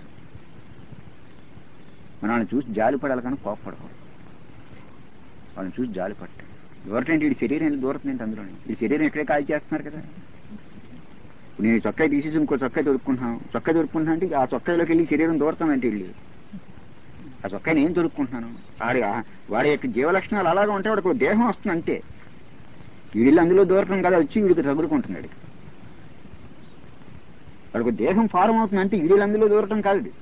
మనం వాళ్ళని చూసి జాలి పడాలి కానీ కోపపడకూడదు వాళ్ళని చూసి జాలి పట్టాలి ఎవరికంటే వీడి శరీరం వెళ్ళి దూరతుంది అందులో ఈ శరీరం ఎక్కడే కాల్ చేస్తున్నారు కదా ఇప్పుడు నేను చొక్కా తీసేసి ఇంకో చొక్కా దొరుకుంటున్నాను చొక్కా దొరుకుంటున్నా అంటే ఆ చొక్కాలోకి వెళ్ళి శరీరం దూరతానంటే వెళ్ళి ఆ చొక్కా నేను దొరుకుంటున్నాను వాడి వాడి యొక్క జీవలక్షణాలు అలాగే ఉంటే వాడికి ఒక దేహం వస్తుంది అంతే వీడిల్లు అందులో దూరటం కదా వచ్చి వీడికి తగులుకుంటున్నాడు వాడికి దేహం ఫారం అవుతుందంటే వీడిల్లు అందులో దూరటం కాదు ఇది.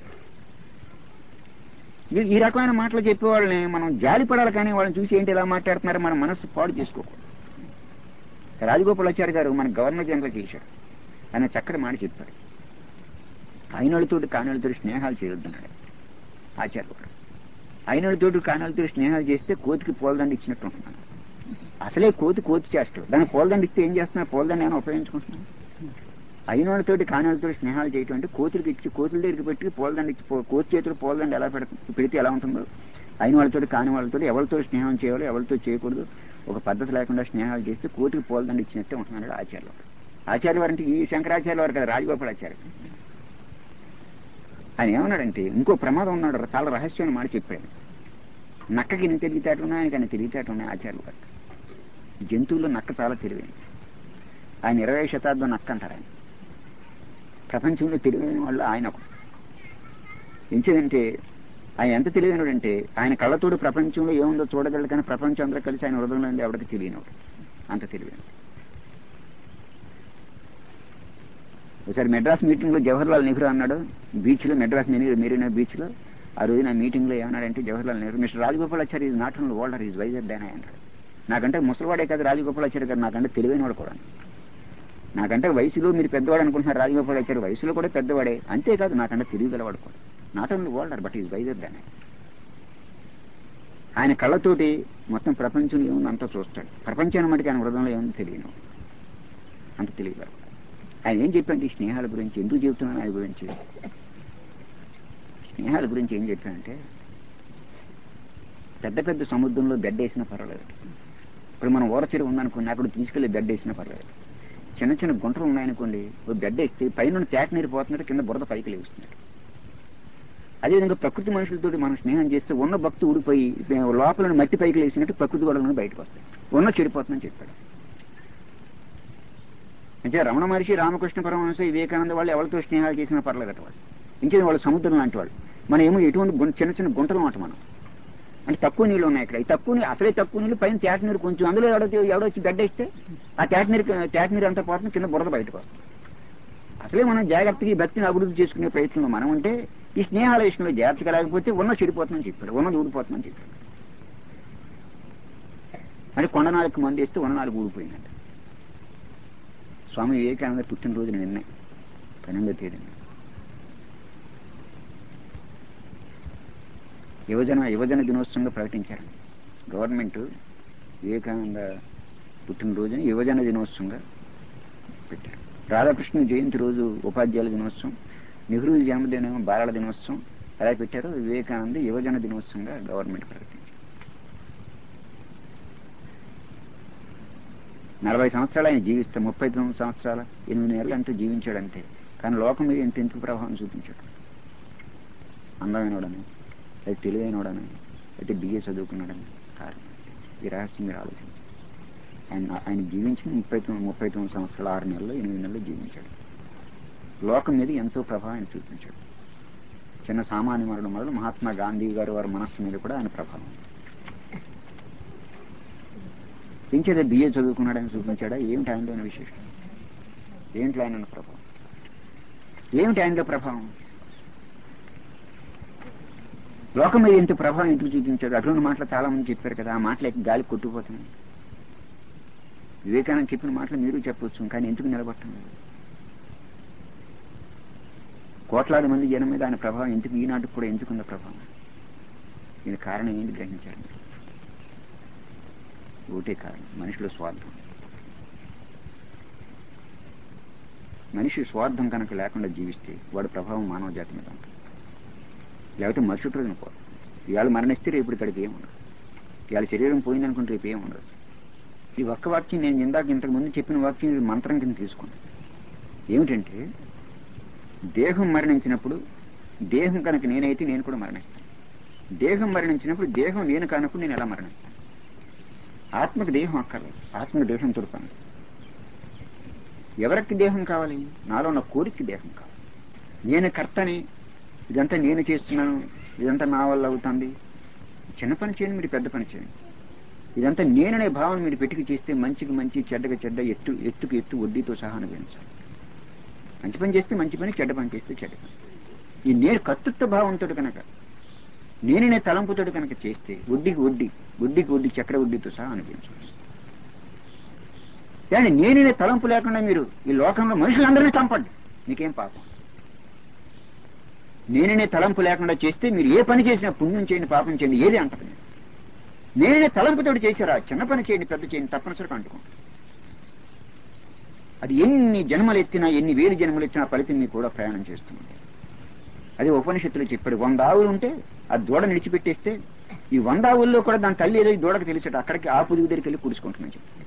ఈ- ఈ రకమైన మాటలు చెప్పేవాళ్ళని మనం జాలి పడాలి కానీ వాళ్ళని చూసి ఏంటి ఇలా మాట్లాడుతున్నారు మన మనస్సు పాడు చేసుకోకూడదు రాజగోపాలాచారి గారు మన గవర్నర్ జనరల్ చేశారు ఆయన చక్కటి మాట చెప్పారు అయినోళ్ళతోటి కానోళ్ళతోటి స్నేహాలు చేయొద్దన్నాడు ఆచార్య గారు అయినోళ్ళతోటి కానోళ్ళతో స్నేహాలు చేస్తే కోతికి పూలదండ ఇచ్చినట్టు ఉంటున్నాను అసలే కోతి కోతి చేస్తాడు దానికి పూలదండ ఇస్తే ఏం చేస్తున్నా పూలదండ ఏమైనా ఉపయోగించుకుంటున్నాను అయినోళ్ళతోటి కానోళ్ళతో స్నేహాలు చేయటం అంటే కోతులకి ఇచ్చి కోతుల దగ్గరికి పెట్టి పూలదండ ఇచ్చి పో- కోతి చేతులు పూలదండ ఎలా పెడుతుంది పెడితే ఎలా ఉంటుందో అయిన వాళ్ళతో కాని వాళ్ళతో ఎవరితో స్నేహం చేయాలో ఎవరితో చేయకూడదు ఒక పద్ధతి లేకుండా స్నేహాలు చేస్తే కోతికి పూలదండ ఇచ్చినట్టే ఉంటున్నాడు ఆచార్య వారు ఆచార్య వారు అంటే ఈ శంకరాచార్య వారు కదా రాజగోపాలాచార్య ఆయన ఏమన్నాడంటే ఇంకో ప్రమాదం ఉన్నాడు చాలా రహస్యమైన మాట చెప్పాడు నక్కకి ఎన్ని తెలివితేటలు ఉన్నాయి ఆయనకి అన్ని తెలివితేటలు ఉన్నాయి ఆచార్యులు గారు జంతువుల్లో నక్క చాలా తెలివైంది ఆయన ఇరవై శతాబ్దం నక్క అంటారు ఆయన ప్రపంచంలో తెలివైన వాళ్ళు ఆయన ఒకడు ఎంచేదంటే ఆయన ఎంత తెలివైనడంటే ఆయన కళ్ళతోడు ప్రపంచంలో ఏముందో చూడగలడు కానీ ప్రపంచం అందరూ కలిసి ఆయన హృదయంలో ఉండి ఎవరికి తెలియనివాడు అంత తెలివైన ఒకసారి మెడ్రాస్ మీటింగ్ లో జవహర్లాల్ నెహ్రూ అన్నాడు బీచ్ లో మెడ్రాస్ మెరీ- మెరీనా బీచ్ లో ఆ రోజు నా మీటింగ్ లో ఏమన్నాడంటే Jawaharlal Nehru mister Rajagopalachari is not only older is wiser than అన్నాడు నాకంటే ముసలివాడే కాదు రాజగోపాలాచారి గారు నాకంటే తెలివైన వాడు కూడా నాకంటే వయసులో మీరు పెద్దవాడు అనుకుంటున్నారు రాజగోపాలాచారి వయసులో కూడా పెద్దవాడే అంతేకాదు నాకంటే తెలియగలవాడు కూడా not only older but is wiser than ఆయన కళ్ళతోటి మొత్తం ప్రపంచంలో ఏముందో అంతా చూస్తాడు ప్రపంచాన్ని మటుకు ఆయన హృదయంలో ఏముందో తెలియను అంత తెలియగలడు ఆయన ఏం చెప్పండి ఈ స్నేహాల గురించి ఎందుకు చెబుతున్నాను ఆయన గురించి స్నేహాల గురించి ఏం చెప్పానంటే పెద్ద పెద్ద సముద్రంలో బెడ్ వేసినా పర్వాలేదు ఇప్పుడు మనం ఓరచెరు ఉందనుకోండి అక్కడ తీసుకెళ్లి బెడ్ వేసినా పర్వాలేదు చిన్న చిన్న గుంటలు ఉన్నాయనుకోండి ఓ బెడ్ వేస్తే పైన ట్యాక్ నీరు పోతున్నాడు కింద బురద పైకి లేస్తున్నాడు అదేవిధంగా ప్రకృతి మనుషులతో మనం స్నేహం చేస్తే ఉన్న భక్తి ఊడిపోయి లోపల మట్టి పైకి లేసినట్టు ప్రకృతి గొడవలను బయటకు వస్తాయి ఉన్న చెడిపోతుందని చెప్పాడు అంటే రమణ మహర్షి రామకృష్ణ పరమహంస వివేకానంద వాళ్ళు ఎవరితో స్నేహాలు చేసినా పర్లేదట వాళ్ళు ఇంకేది వాళ్ళు సముద్రం లాంటి వాళ్ళు మనం ఏమో ఎటువంటి గుం- చిన్న చిన్న గుంటలు మాట మనం అంటే తక్కువ నీళ్ళు ఉన్నాయి ఇక్కడ ఈ తక్కువ నీళ్ళు అసలే తక్కువ నీళ్ళు పైన తేట నీరు కొంచెం అందులో ఎవడో ఎవడొచ్చి గడ్డేస్తే ఆ తేట నీరు తేట నీరు అంతా పోతుంది కింద బురద బయటకు వస్తుంది అసలే మనం జాగ్రత్తగా ఈ భక్తిని అభివృద్ధి చేసుకునే ప్రయత్నంలో మనం ఉంటే ఈ స్నేహాల విషయంలో జాగ్రత్తగా లేకపోతే ఉన్న చెడిపోతుందని చెప్పాడు ఉన్నది ఊడిపోతుందని చెప్పాడు అంటే కొండ నాలుగు మంది వేస్తే ఉన్న నాలుగు ఊడిపోయిందంట స్వామి వివేకానంద పుట్టినరోజు నిన్నే పన్నెండో తేదీన యువజన యువజన దినోత్సవంగా ప్రకటించారు గవర్నమెంట్ వివేకానంద పుట్టినరోజుని యువజన దినోత్సవంగా పెట్టారు రాధాకృష్ణ జయంతి రోజు ఉపాధ్యాయుల దినోత్సవం నెహ్రూ జన్మదినం బాలల దినోత్సవం అలా పెట్టారు వివేకానంద యువజన దినోత్సవంగా గవర్నమెంట్ ప్రకటించారు నలభై సంవత్సరాలు ఆయన జీవిస్తే ముప్పై తొమ్మిది సంవత్సరాల ఎనిమిది నెలలు అంటూ జీవించాడంతే కానీ లోకం మీద ఎంత ఎందుకు ప్రభావం చూపించాడు అందమైనవాడని అయితే తెలివైనవాడని అయితే బిఏ చదువుకున్నాడని కారణం ఈ రహస్యం మీరు ఆలోచించారు ఆయన ఆయన జీవించిన ముప్పై తొమ్మిది ముప్పై తొమ్మిది సంవత్సరాలు ఆరు నెలలు ఎనిమిది నెలలు జీవించాడు లోకం మీద ఎంతో ప్రభావం ఆయన చూపించాడు చిన్న సామాన్య మరణం మొదలు మహాత్మా గాంధీ గారు వారి మనస్సు మీద కూడా ఆయన ప్రభావం ఉంది. పెంచేదే బిఏ చదువుకున్నాడని చూపించాడా ఏమిటి ఆయనలోని విశేషం ఏంటి ఆయన ప్రభావం ఏమిటి ఆయనలో ప్రభావం లోకం మీద ఎంత ప్రభావం ఎందుకు చూపించాడు అటువంటి మాటలు చాలా మంది చెప్పారు కదా ఆ మాటలు గాలి కొట్టుకుపోతున్నాయి వివేకానంద చెప్పిన మాటలు మీరు చెప్పొచ్చు కానీ ఎందుకు నిలబట్టం లేదు కోట్లాది మంది జనం మీద ఆయన ప్రభావం ఎందుకు ఈనాటికి కూడా ఎందుకుంది ప్రభావం దీని కారణం ఏంటి గ్రహించారు మీరు? ఒకటే కారణం మనిషిలో స్వార్థం మనిషి స్వార్థం కనుక లేకుండా జీవిస్తే వాడి ప్రభావం మానవ జాతి మీద ఉంటుంది లేకపోతే మరుసటి రోజున పోదు ఇవాళ మరణిస్తే రేపు ఇక్కడికి ఏం ఉండదు ఇవాళ శరీరం పోయిందనుకుంటే రేపు ఏం ఉండదు ఈ ఒక్క వాక్యం నేను ఇందాక ఇంతకు ముందు చెప్పిన వాక్యం ఇది మంత్రం కింద తీసుకున్నాను ఏమిటంటే దేహం మరణించినప్పుడు దేహం కనుక నేనైతే నేను కూడా మరణిస్తాను దేహం మరణించినప్పుడు దేహం నేను కానప్పుడు నేను ఎలా మరణిస్తాను ఆత్మకు దేహం అక్కర్లేదు ఆత్మకు దేహం తుడపాను ఎవరికి దేహం కావాలి నాలో ఉన్న కోరికకి దేహం కావాలి నేను కర్తని ఇదంతా నేను చేస్తున్నాను ఇదంతా నా వల్ల అవుతుంది చిన్న పని చేయండి మీరు పెద్ద పని చేయండి ఇదంతా నేననే భావన మీరు పెట్టుకు చేస్తే మంచికి మంచి చెడ్డకి చెడ్డ ఎత్తు ఎత్తుకు ఎత్తు వడ్డీతో సహా అనుభవించాలి మంచి పని చేస్తే మంచి పని చెడ్డ పని చేస్తే చెడ్డ పని ఈ నేను కర్తృత్వ భావంతో కనుక నేననే తలంపుతో కనుక చేస్తే వడ్డీకి వడ్డీ వడ్డీకి వడ్డీ చక్ర వడ్డీతో సహా అనుభవించవచ్చు కానీ నేననే తలంపు లేకుండా మీరు ఈ లోకంలో మనుషులందరినీ చంపండి మీకేం పాపం నేననే తలంపు లేకుండా చేస్తే మీరు ఏ పని చేసినా పుణ్యం చేయండి పాపం చేయండి ఏది అంటది నేనే తలంపుతోటి చేశారా చిన్న పని చేయండి పెద్ద చేయండి తప్పనిసరిగా అంటుకోండి అది ఎన్ని జన్మలు ఎత్తినా ఎన్ని వేలు జన్మలు ఎత్తినా ఫలితం మీకు కూడా ప్రయాణం చేస్తుంది అది ఉపనిషత్తులు చెప్పాడు వంద ఆవులు ఉంటే ఆ దూడ నిడిచిపెట్టేస్తే ఈ వంద ఆవుల్లో కూడా దాని తల్లి ఏదో ఈ దూడకు తెలిసాడు అక్కడికి ఆ పురుగు దగ్గరికి వెళ్ళి కుడుచుకుంటుందని చెప్పి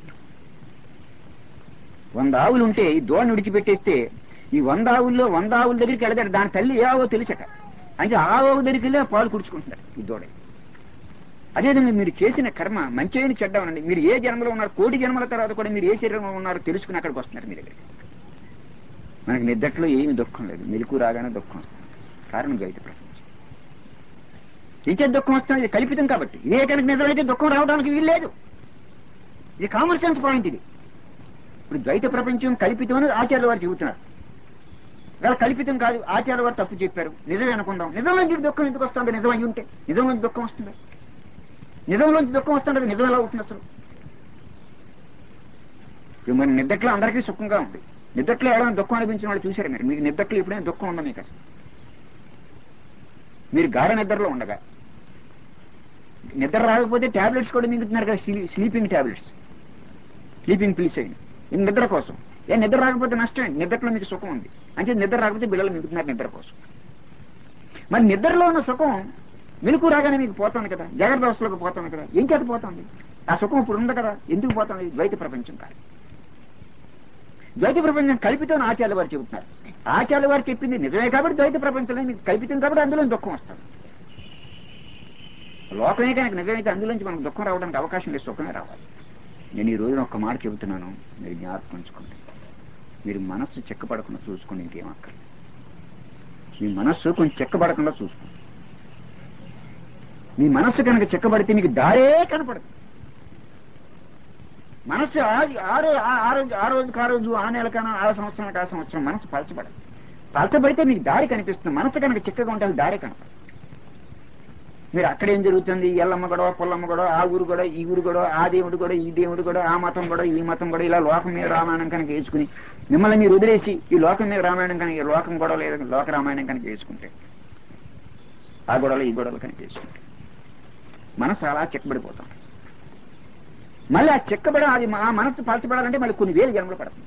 వంద ఆవులు ఉంటే ఈ దూడను విడిచిపెట్టేస్తే ఈ వంద ఆవుల్లో వంద ఆవుల దగ్గరికి వెళతాడు దాని తల్లి ఏ ఆవో తెలిసట అంటే ఆ ఆవు దగ్గరికి వెళ్ళి ఆ పాలు కుడుచుకుంటున్నాడు ఈ దూడ అదేవిధంగా మీరు చేసిన కర్మ మంచి అయిన చెడ్డమనండి మీరు ఏ జన్మలో ఉన్నారు కోటి జన్మల తర్వాత కూడా మీరు ఏ శరీరంలో ఉన్నారో తెలుసుకుని అక్కడికి వస్తున్నారు మీ దగ్గరికి మనకి నిద్దట్లో ఏమి దుఃఖం లేదు మెలకు రాగానే దుఃఖం వస్తుంది కారణం ద్వైత ప్రపంచం ఇచ్చే దుఃఖం వస్తుంది ఇది కల్పితం కాబట్టి ఇదే కనుక నిజమైతే దుఃఖం రావడానికి వీలు లేదు ఇది కామన్ సెన్స్ పాయింట్ ఇది ఇప్పుడు ద్వైత ప్రపంచం కల్పితం అని ఆచార్య వారు చెబుతున్నారు వాళ్ళ కల్పితం కాదు ఆచార్య వారు తప్పు చెప్పారు నిజమే అనుకుందాం నిజంలోంచి దుఃఖం ఎందుకు వస్తుంది నిజం అయి ఉంటే నిజంలోంచి దుఃఖం వస్తుంది నిజంలోంచి దుఃఖం వస్తుంది నిజం ఎలా అవుతుంది అసలు ఇప్పుడు మన నిద్దట్లో అందరికీ సుఖంగా ఉంది నిద్దట్లో ఎవరైనా దుఃఖం అనిపించిన వాళ్ళు చూశారు మీరు మీకు నిద్దట్లో ఎప్పుడైనా దుఃఖం ఉందా మీకు అసలు మీరు గాఢ నిద్రలో ఉండగా నిద్ర రాకపోతే టాబ్లెట్స్ కూడా మింగుతున్నారు కదా స్లీపింగ్ టాబ్లెట్స్ స్లీపింగ్ పిల్స్ అయింది ఇది నిద్ర కోసం ఏ నిద్ర రాకపోతే నష్టం ఏంటి నిద్రలో మీకు సుఖం ఉంది అంటే నిద్ర రాకపోతే బిల్లలు మిగుతున్నారు నిద్ర కోసం మరి నిద్రలో ఉన్న సుఖం మెలకు రాగానే మీకు పోతుంది కదా జాగ్రత్త అవస్థలోకి పోతుంది కదా ఏం చేత పోతుంది ఆ సుఖం ఇప్పుడు ఉంది కదా ఎందుకు పోతుంది ద్వైత ప్రపంచం కాదు ద్వైత ప్రపంచం కల్పితం అని ఆచార్య వారు చెబుతున్నారు ఆచార్య వారు చెప్పింది నిజమే కాబట్టి ద్వైత ప్రపంచంలో మీకు కల్పితం కాబట్టి అందులో దుఃఖం వస్తుంది లోకమే కనుక నిజమైతే అందులోంచి మనకు దుఃఖం రావడానికి అవకాశం లేదు సుఖమే రావాలి నేను ఈ రోజున ఒక్క మాట చెబుతున్నాను మీరు జ్ఞాపకం ఉంచుకోండి మీరు మనస్సు చెక్కబడకుండా చూసుకోండి ఇంకేం అక్కర్లేదు మీ మనస్సు కొంచెం చెక్కబడకుండా చూసుకోండి మీ మనస్సు కనుక చెక్కబడితే మీకు దారే కనపడదు మనస్సు ఆ- ఆ రో- ఆ- ఆ రోజు ఆ రోజుకి ఆ రోజు ఆ నెలకన ఆ సంవత్సరానికి ఆ సంవత్సరం మనసు పలచబడదు పలచబడితే మీకు దారి కనిపిస్తుంది మనసు కనుక చిక్కగా ఉంటే అది దారి కనపడదు మీరు అక్కడేం జరుగుతుంది ఎల్లమ్మ గొడవ పుల్లమ్మ గొడవ ఆ ఊరు గొడవ ఈ ఊరు గొడవ ఆ దేవుడు కూడా ఈ దేవుడు కూడా ఆ మతం కూడా ఈ మతం కూడా ఇలా లోకం మీద రామాయణం కనుక వేసుకుని మిమ్మల్ని మీరు వదిలేసి ఈ లోకం మీద రామాయణం కనుక ఈ లోకం గొడవ లేదు లోక రామాయణం కనుక వేసుకుంటే ఆ గొడవలు ఈ గొడవలు కనుక వేసుకుంటే మనసు అలా చెక్కబడిపోతాం మళ్ళీ ఆ చెక్కబడ అది ఆ మనసు పలచబడాలంటే మళ్ళీ కొన్ని వేలు జన్మలు పడుతుంది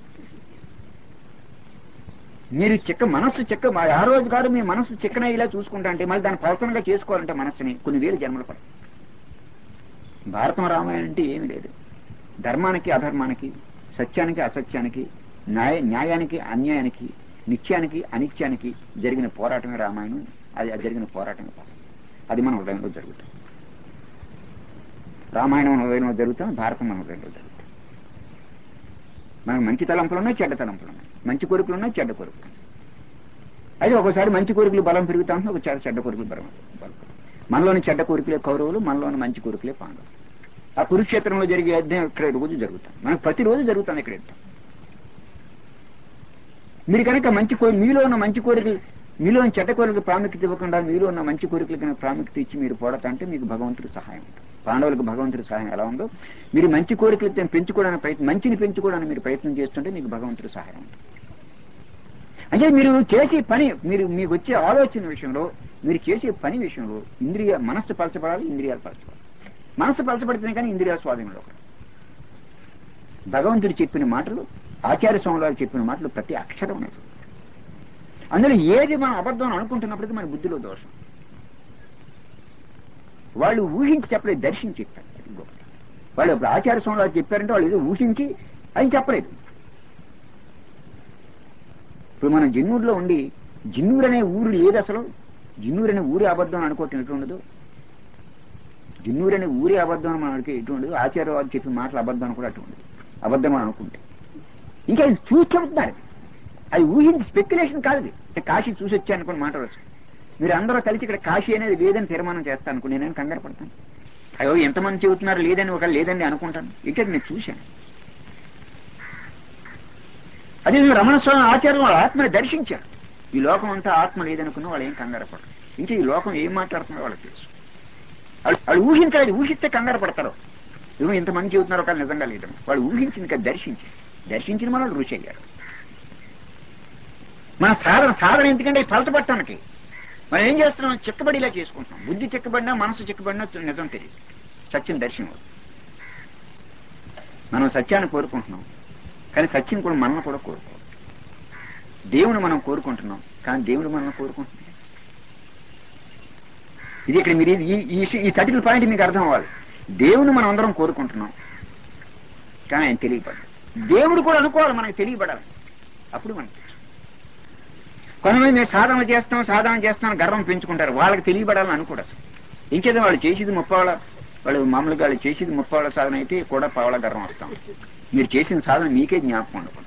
మీరు చెక్క మనస్సు చెక్క మా- ఆ రోజు కాదు మీ మనస్సు చెక్కన ఇలా చూసుకుంటా అంటే మళ్ళీ దాన్ని పలసనగా చేసుకోవాలంటే మనస్సుని కొన్ని వేలు జన్మలు పడుతుంది భారతం రామాయణం అంటే ఏమీ లేదు ధర్మానికి అధర్మానికి సత్యానికి అసత్యానికి న్యాయ న్యాయానికి అన్యాయానికి నిత్యానికి అనిత్యానికి జరిగిన పోరాటమే రామాయణం అది అది జరిగిన పోరాటమే భారతం. అది మన హృదయంలో జరుగుతుంది రామాయణం మన హృదయంలో జరుగుతాం భారతం మన హృదయంలో జరుగుతుంది మనకు మంచి తలంపులు ఉన్నాయి చెడ్డ తలంపులు ఉన్నాయి మంచి కోరికలు ఉన్నాయి చెడ్డ కోరికలు ఉన్నాయి. అయితే ఒకసారి మంచి కోరికలు బలం పెరుగుతా ఉంటుంది ఒకసారి చెడ్డ కోరికలు బలం బలం మనలోని చెడ్డ కోరికలే కౌరవులు మనలోని మంచి కోరికలే పాండవులు ఆ కురుక్షేత్రంలో జరిగే అధ్యయనం ఇక్కడ రోజు జరుగుతాం మనకు ప్రతిరోజు జరుగుతుంది ఇక్కడ యుద్ధం. మీరు కనుక మంచి కోరి మీలో ఉన్న మంచి కోరికలు మీలో ఉన్న చెడ్డ కోరికలకు ప్రాముఖ్యత ఇవ్వకుండా మీలో ఉన్న మంచి కోరికలకు కనుక ప్రాముఖ్యత ఇచ్చి మీరు పోడతా అంటే మీకు భగవంతుడి సహాయం ఉంటుంది పాండవులకు భగవంతుడి సహాయం ఎలా ఉందో మీరు మంచి కోరికలు తె- పెంచుకోవడానికి ప్రయత్నం మంచిని పెంచుకోవడానికి మీరు ప్రయత్నం చేస్తుంటే మీకు భగవంతుడి సహాయం ఉంటుంది అంటే మీరు చేసే పని మీరు మీకు వచ్చే ఆలోచన విషయంలో మీరు చేసే పని విషయంలో ఇంద్రియ మనస్సు పలచబడాలి ఇంద్రియాలు పలచబడాలి మనస్సు పలచబడితేనే కానీ ఇంద్రియాల స్వాధీనంలో ఒకటి. భగవంతుడు చెప్పిన మాటలు ఆచార్య స్వామి చెప్పిన మాటలు ప్రతి అక్షరం నిజం అందులో ఏది మనం అబద్ధం అని అనుకుంటున్నప్పటికీ మన బుద్ధిలో దోషం వాళ్ళు ఊహించి చెప్పలేదు దర్శించి చెప్పారు అది గొప్ప. వాళ్ళు ఇప్పుడు ఆచార్య స్వామి వారు చెప్పారంటే వాళ్ళు ఏదో ఊహించి అని చెప్పలేదు ఇప్పుడు మనం జిన్నూరులో ఉండి జిన్నూరు అనే ఊరు లేదు అసలు జిన్నూరు అనే ఊరి అబద్ధం అని అనుకోవటం ఎటు ఉండదు జిన్నూరు అనే ఊరి అబద్ధం అని మనం అనుకో ఎటు ఉండదు ఆచార్య వారు చెప్పిన మాటలు అబద్ధం అని కూడా అటు ఉండదు అబద్ధం అని అనుకుంటే ఇంకా ఇది చూసి చెబుతున్నారు అది ఊహించి స్పెక్యులేషన్ కాదు ఇది అంటే కాశీ చూసి వచ్చాను అనుకుని మాట వచ్చు మీరు అందరూ కలిసి ఇక్కడ కాశీ అనేది లేదని తీర్మానం చేస్తాను అనుకో నేను కంగారు పడతాను అయ్యో ఎంతమంది చెబుతున్నారు లేదని ఒక లేదని అనుకుంటాను ఇక నేను చూశాను అదే రమణ స్వామి ఆచార్యం వాళ్ళ ఆత్మని దర్శించారు ఈ లోకం అంతా ఆత్మ లేదనుకున్న వాళ్ళు ఏం కంగారు పడరు ఇంకా ఈ లోకం ఏం మాట్లాడుతుందో వాళ్ళకి తెలుసు వాళ్ళు వాళ్ళు ఊహించలేదు ఊహిస్తే కంగారు పడతారు ఏమో ఇంతమంది చెబుతున్నారు ఒక నిజంగా లేదని వాళ్ళు ఊహించింది కదా దర్శించి దర్శించిన మనం రుచి అయ్యారు మన సాధన సాధన ఎందుకంటే ఈ పలచబట్టడానికి మనం ఏం చేస్తున్నాం చిక్కబడిలా చేసుకుంటున్నాం బుద్ధి చిక్కబడినా మనసు చిక్కబడినా నిజం తెలియదు సత్యం దర్శనం అవుతుంది. మనం సత్యాన్ని కోరుకుంటున్నాం కానీ సత్యం కూడా మనల్ని కూడా కోరుకోవాలి దేవుని మనం కోరుకుంటున్నాం కానీ దేవుడు మనల్ని కోరుకుంటున్నాం ఇది ఇక్కడ మీరు ఈ ఈ- ఈ సర్టికల్ పాయింట్ మీకు అర్థం అవ్వాలి దేవుని మనం అందరం కోరుకుంటున్నాం కానీ ఆయన తెలియపడాలి దేవుడు కూడా అనుకోవాలి మనకు తెలియబడాలి అప్పుడు మనకి తెలుసు. కొంతమంది మేము సాధన చేస్తాం సాధన చేస్తాం అని గర్వం పెంచుకుంటారు వాళ్ళకి తెలియబడాలని అనుకోడు అసలు ఇంకేదో వాళ్ళు చేసేది ముప్పావళ వాళ్ళు మామూలుగా వాళ్ళు చేసేది ముప్పావళ సాధన అయితే కూడా పావళ గర్వం వస్తాం మీరు చేసిన సాధన మీకే జ్ఞాపకం ఉండకూడదు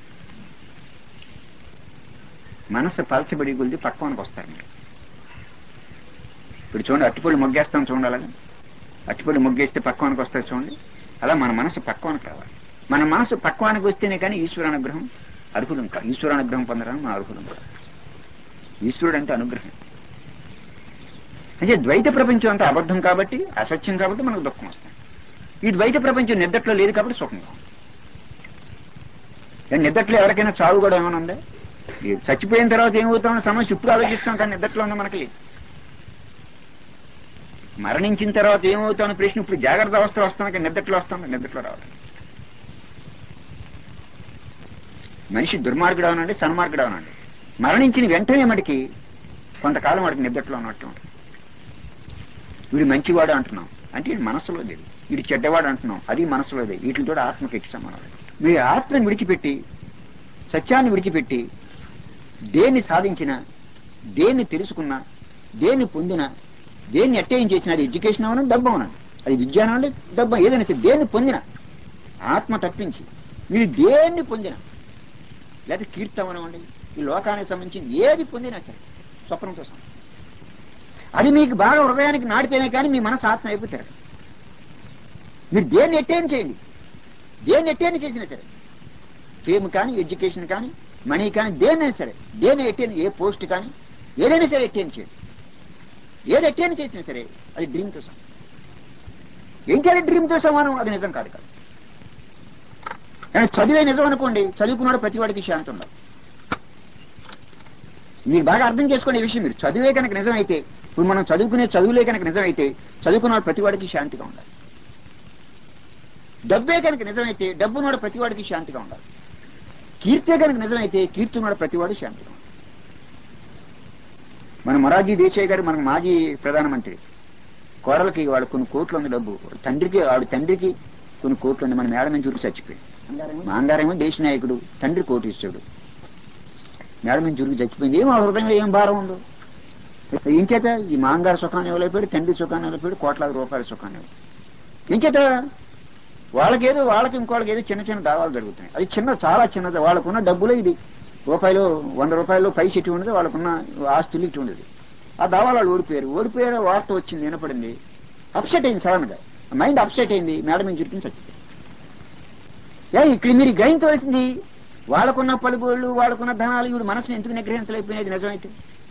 మనసు పలచబడి కొలిది పక్వానికి వస్తారు మీరు ఇప్పుడు చూడండి అట్టిపళ్ళు మొగ్గేస్తాం చూడండి అలాగే అట్టిపళ్ళు మొగ్గేస్తే పక్వానికి వస్తారు చూడండి అలా మన మనసు పక్వానికి రావాలి మన మనసు పక్వానికి వస్తేనే కానీ ఈశ్వరానుగ్రహం అర్హులం కాదు ఈశ్వరానుగ్రహం పొందడానికి మన అర్హులం కాదు ఈశ్వరుడు అంటే అనుగ్రహం అంటే ద్వైత ప్రపంచం అంతా అబద్ధం కాబట్టి అసత్యం కాబట్టి మనకు దుఃఖం వస్తుంది ఈ ద్వైత ప్రపంచం నిద్దట్లో లేదు కాబట్టి సుఖంగా ఉంది కానీ నిద్దట్లో ఎవరికైనా చావు కూడా ఏమైనా ఉందా ఈ చచ్చిపోయిన తర్వాత ఏమవుతామో సమస్య ఇప్పుడు ఆలోచిస్తాం కానీ నిద్దట్లో ఉందా మనకి లేదు మరణించిన తర్వాత ఏమవుతామని ప్రశ్న ఇప్పుడు జాగ్రత్త అవస్థ వస్తాం కానీ నిద్దట్లో వస్తాం నిద్దట్లో రావాలి మనిషి దుర్మార్గుడు అవనండి సన్మార్గుడు అవనండి మరణించిన వెంటనే మటుకి కొంతకాలం వాడికి నిద్దట్లో ఉన్నట్టు ఉంటుంది వీడు మంచివాడు అంటున్నాం అంటే వీడి మనసులో లేదు వీడు చెడ్డవాడు అంటున్నాం అది మనసులో లేదు వీటితో ఆత్మకి ఎక్కి సమానం మీ ఆత్మని విడిచిపెట్టి సత్యాన్ని విడిచిపెట్టి దేన్ని సాధించినా దేన్ని తెలుసుకున్నా దేన్ని పొందినా దేన్ని అట్టేయం చేసినా అది ఎడ్యుకేషన్ అవనండి డబ్బు అవనండి అది విజ్ఞానం అండి డబ్బు ఏదైనా సరే దేన్ని పొందినా ఆత్మ తప్పించి మీరు దేన్ని పొందినా లేదా కీర్తం అనండి ఈ లోకానికి సంబంధించి ఏది పొందినా సరే స్వప్నంతో సమానం అది మీకు బాగా హృదయానికి నాటితేనే కానీ మీ మనసు ఆత్మ అయిపోతారు మీరు దేన్ని ఎట్టేం చేయండి దేన్ని ఎట్టేని చేసినా సరే ఫేమ్ కానీ ఎడ్యుకేషన్ కానీ మనీ కానీ దేన్నైనా సరే దేన్ని ఎట్టేని ఏ పోస్ట్ కానీ ఏదైనా సరే ఎట్టేని చేయండి ఏది ఎట్టేని చేసినా సరే అది డ్రీమ్తో సమానం ఏం చేయాలి డ్రీమ్తో సమానం అది నిజం కాదు కాదు కానీ చదివే నిజం అనుకోండి చదువుకున్నాడు ప్రతి వాడికి శాంతి ఉండదు మీకు బాగా అర్థం చేసుకోండి ఈ విషయం మీరు చదివే కనుక నిజమైతే ఇప్పుడు మనం చదువుకునే చదువులే కనుక నిజమైతే చదువుకున్నాడు ప్రతి వాడికి శాంతిగా ఉండాలి డబ్బే కనుక నిజమైతే డబ్బున్నాడు ప్రతి వాడికి శాంతిగా ఉండాలి కీర్తే కనుక నిజమైతే కీర్తున్నాడు ప్రతివాడు శాంతిగా ఉండాలి మన మొరాజీ దేశాయ్ గారు మనకు మాజీ ప్రధానమంత్రి కోడలకి వాడు కొన్ని కోట్లు ఉంది డబ్బు తండ్రికి వాడు తండ్రికి కొన్ని కోట్లు ఉంది మన మేడ నుంచి ఊరికి చచ్చిపోయింది మా అంగారేమో దేశ నాయకుడు తండ్రి కోటీశ్వరుడు మేడ నుంచి ఊరికి చచ్చిపోయింది ఏమో ఆ హృదయంలో ఏం భారం ఉందో ఏం చేత ఈ మాంగారు సుఖాన్ని ఇవ్వలేపాడు తండ్రి సుఖాన్ని ఇవ్వలేపాడు కోట్లాది రూపాయల సుఖాన్ని ఇవ్వలేపాడు ఏం చేత వాళ్ళకేదో వాళ్ళకి ఇంకోళ్ళకి ఏదో చిన్న చిన్న దావాలు జరుగుతున్నాయి అది చిన్న చాలా చిన్నది వాళ్ళకున్న డబ్బులు ఇది రూపాయలు వంద రూపాయలు పైసి ఇటు ఉండదు వాళ్ళకున్న ఆస్తులు ఇటు ఉండదు ఆ దావాలు వాళ్ళు ఓడిపోయారు ఓడిపోయారు వార్త వచ్చింది వినపడింది అప్సెట్ అయింది సడన్ గా మైండ్ అప్సెట్ అయింది మేడం నుంచి చుట్టూ చచ్చిపోయింది ఏ ఇక్కడ మీరు గ్రహించవలసింది వాళ్ళకున్న పలుగోళ్ళు వాళ్ళకున్న ధనాలు ఇవి మనసుని ఎందుకు నిగ్రహించలేకపోయినది నిజమైతే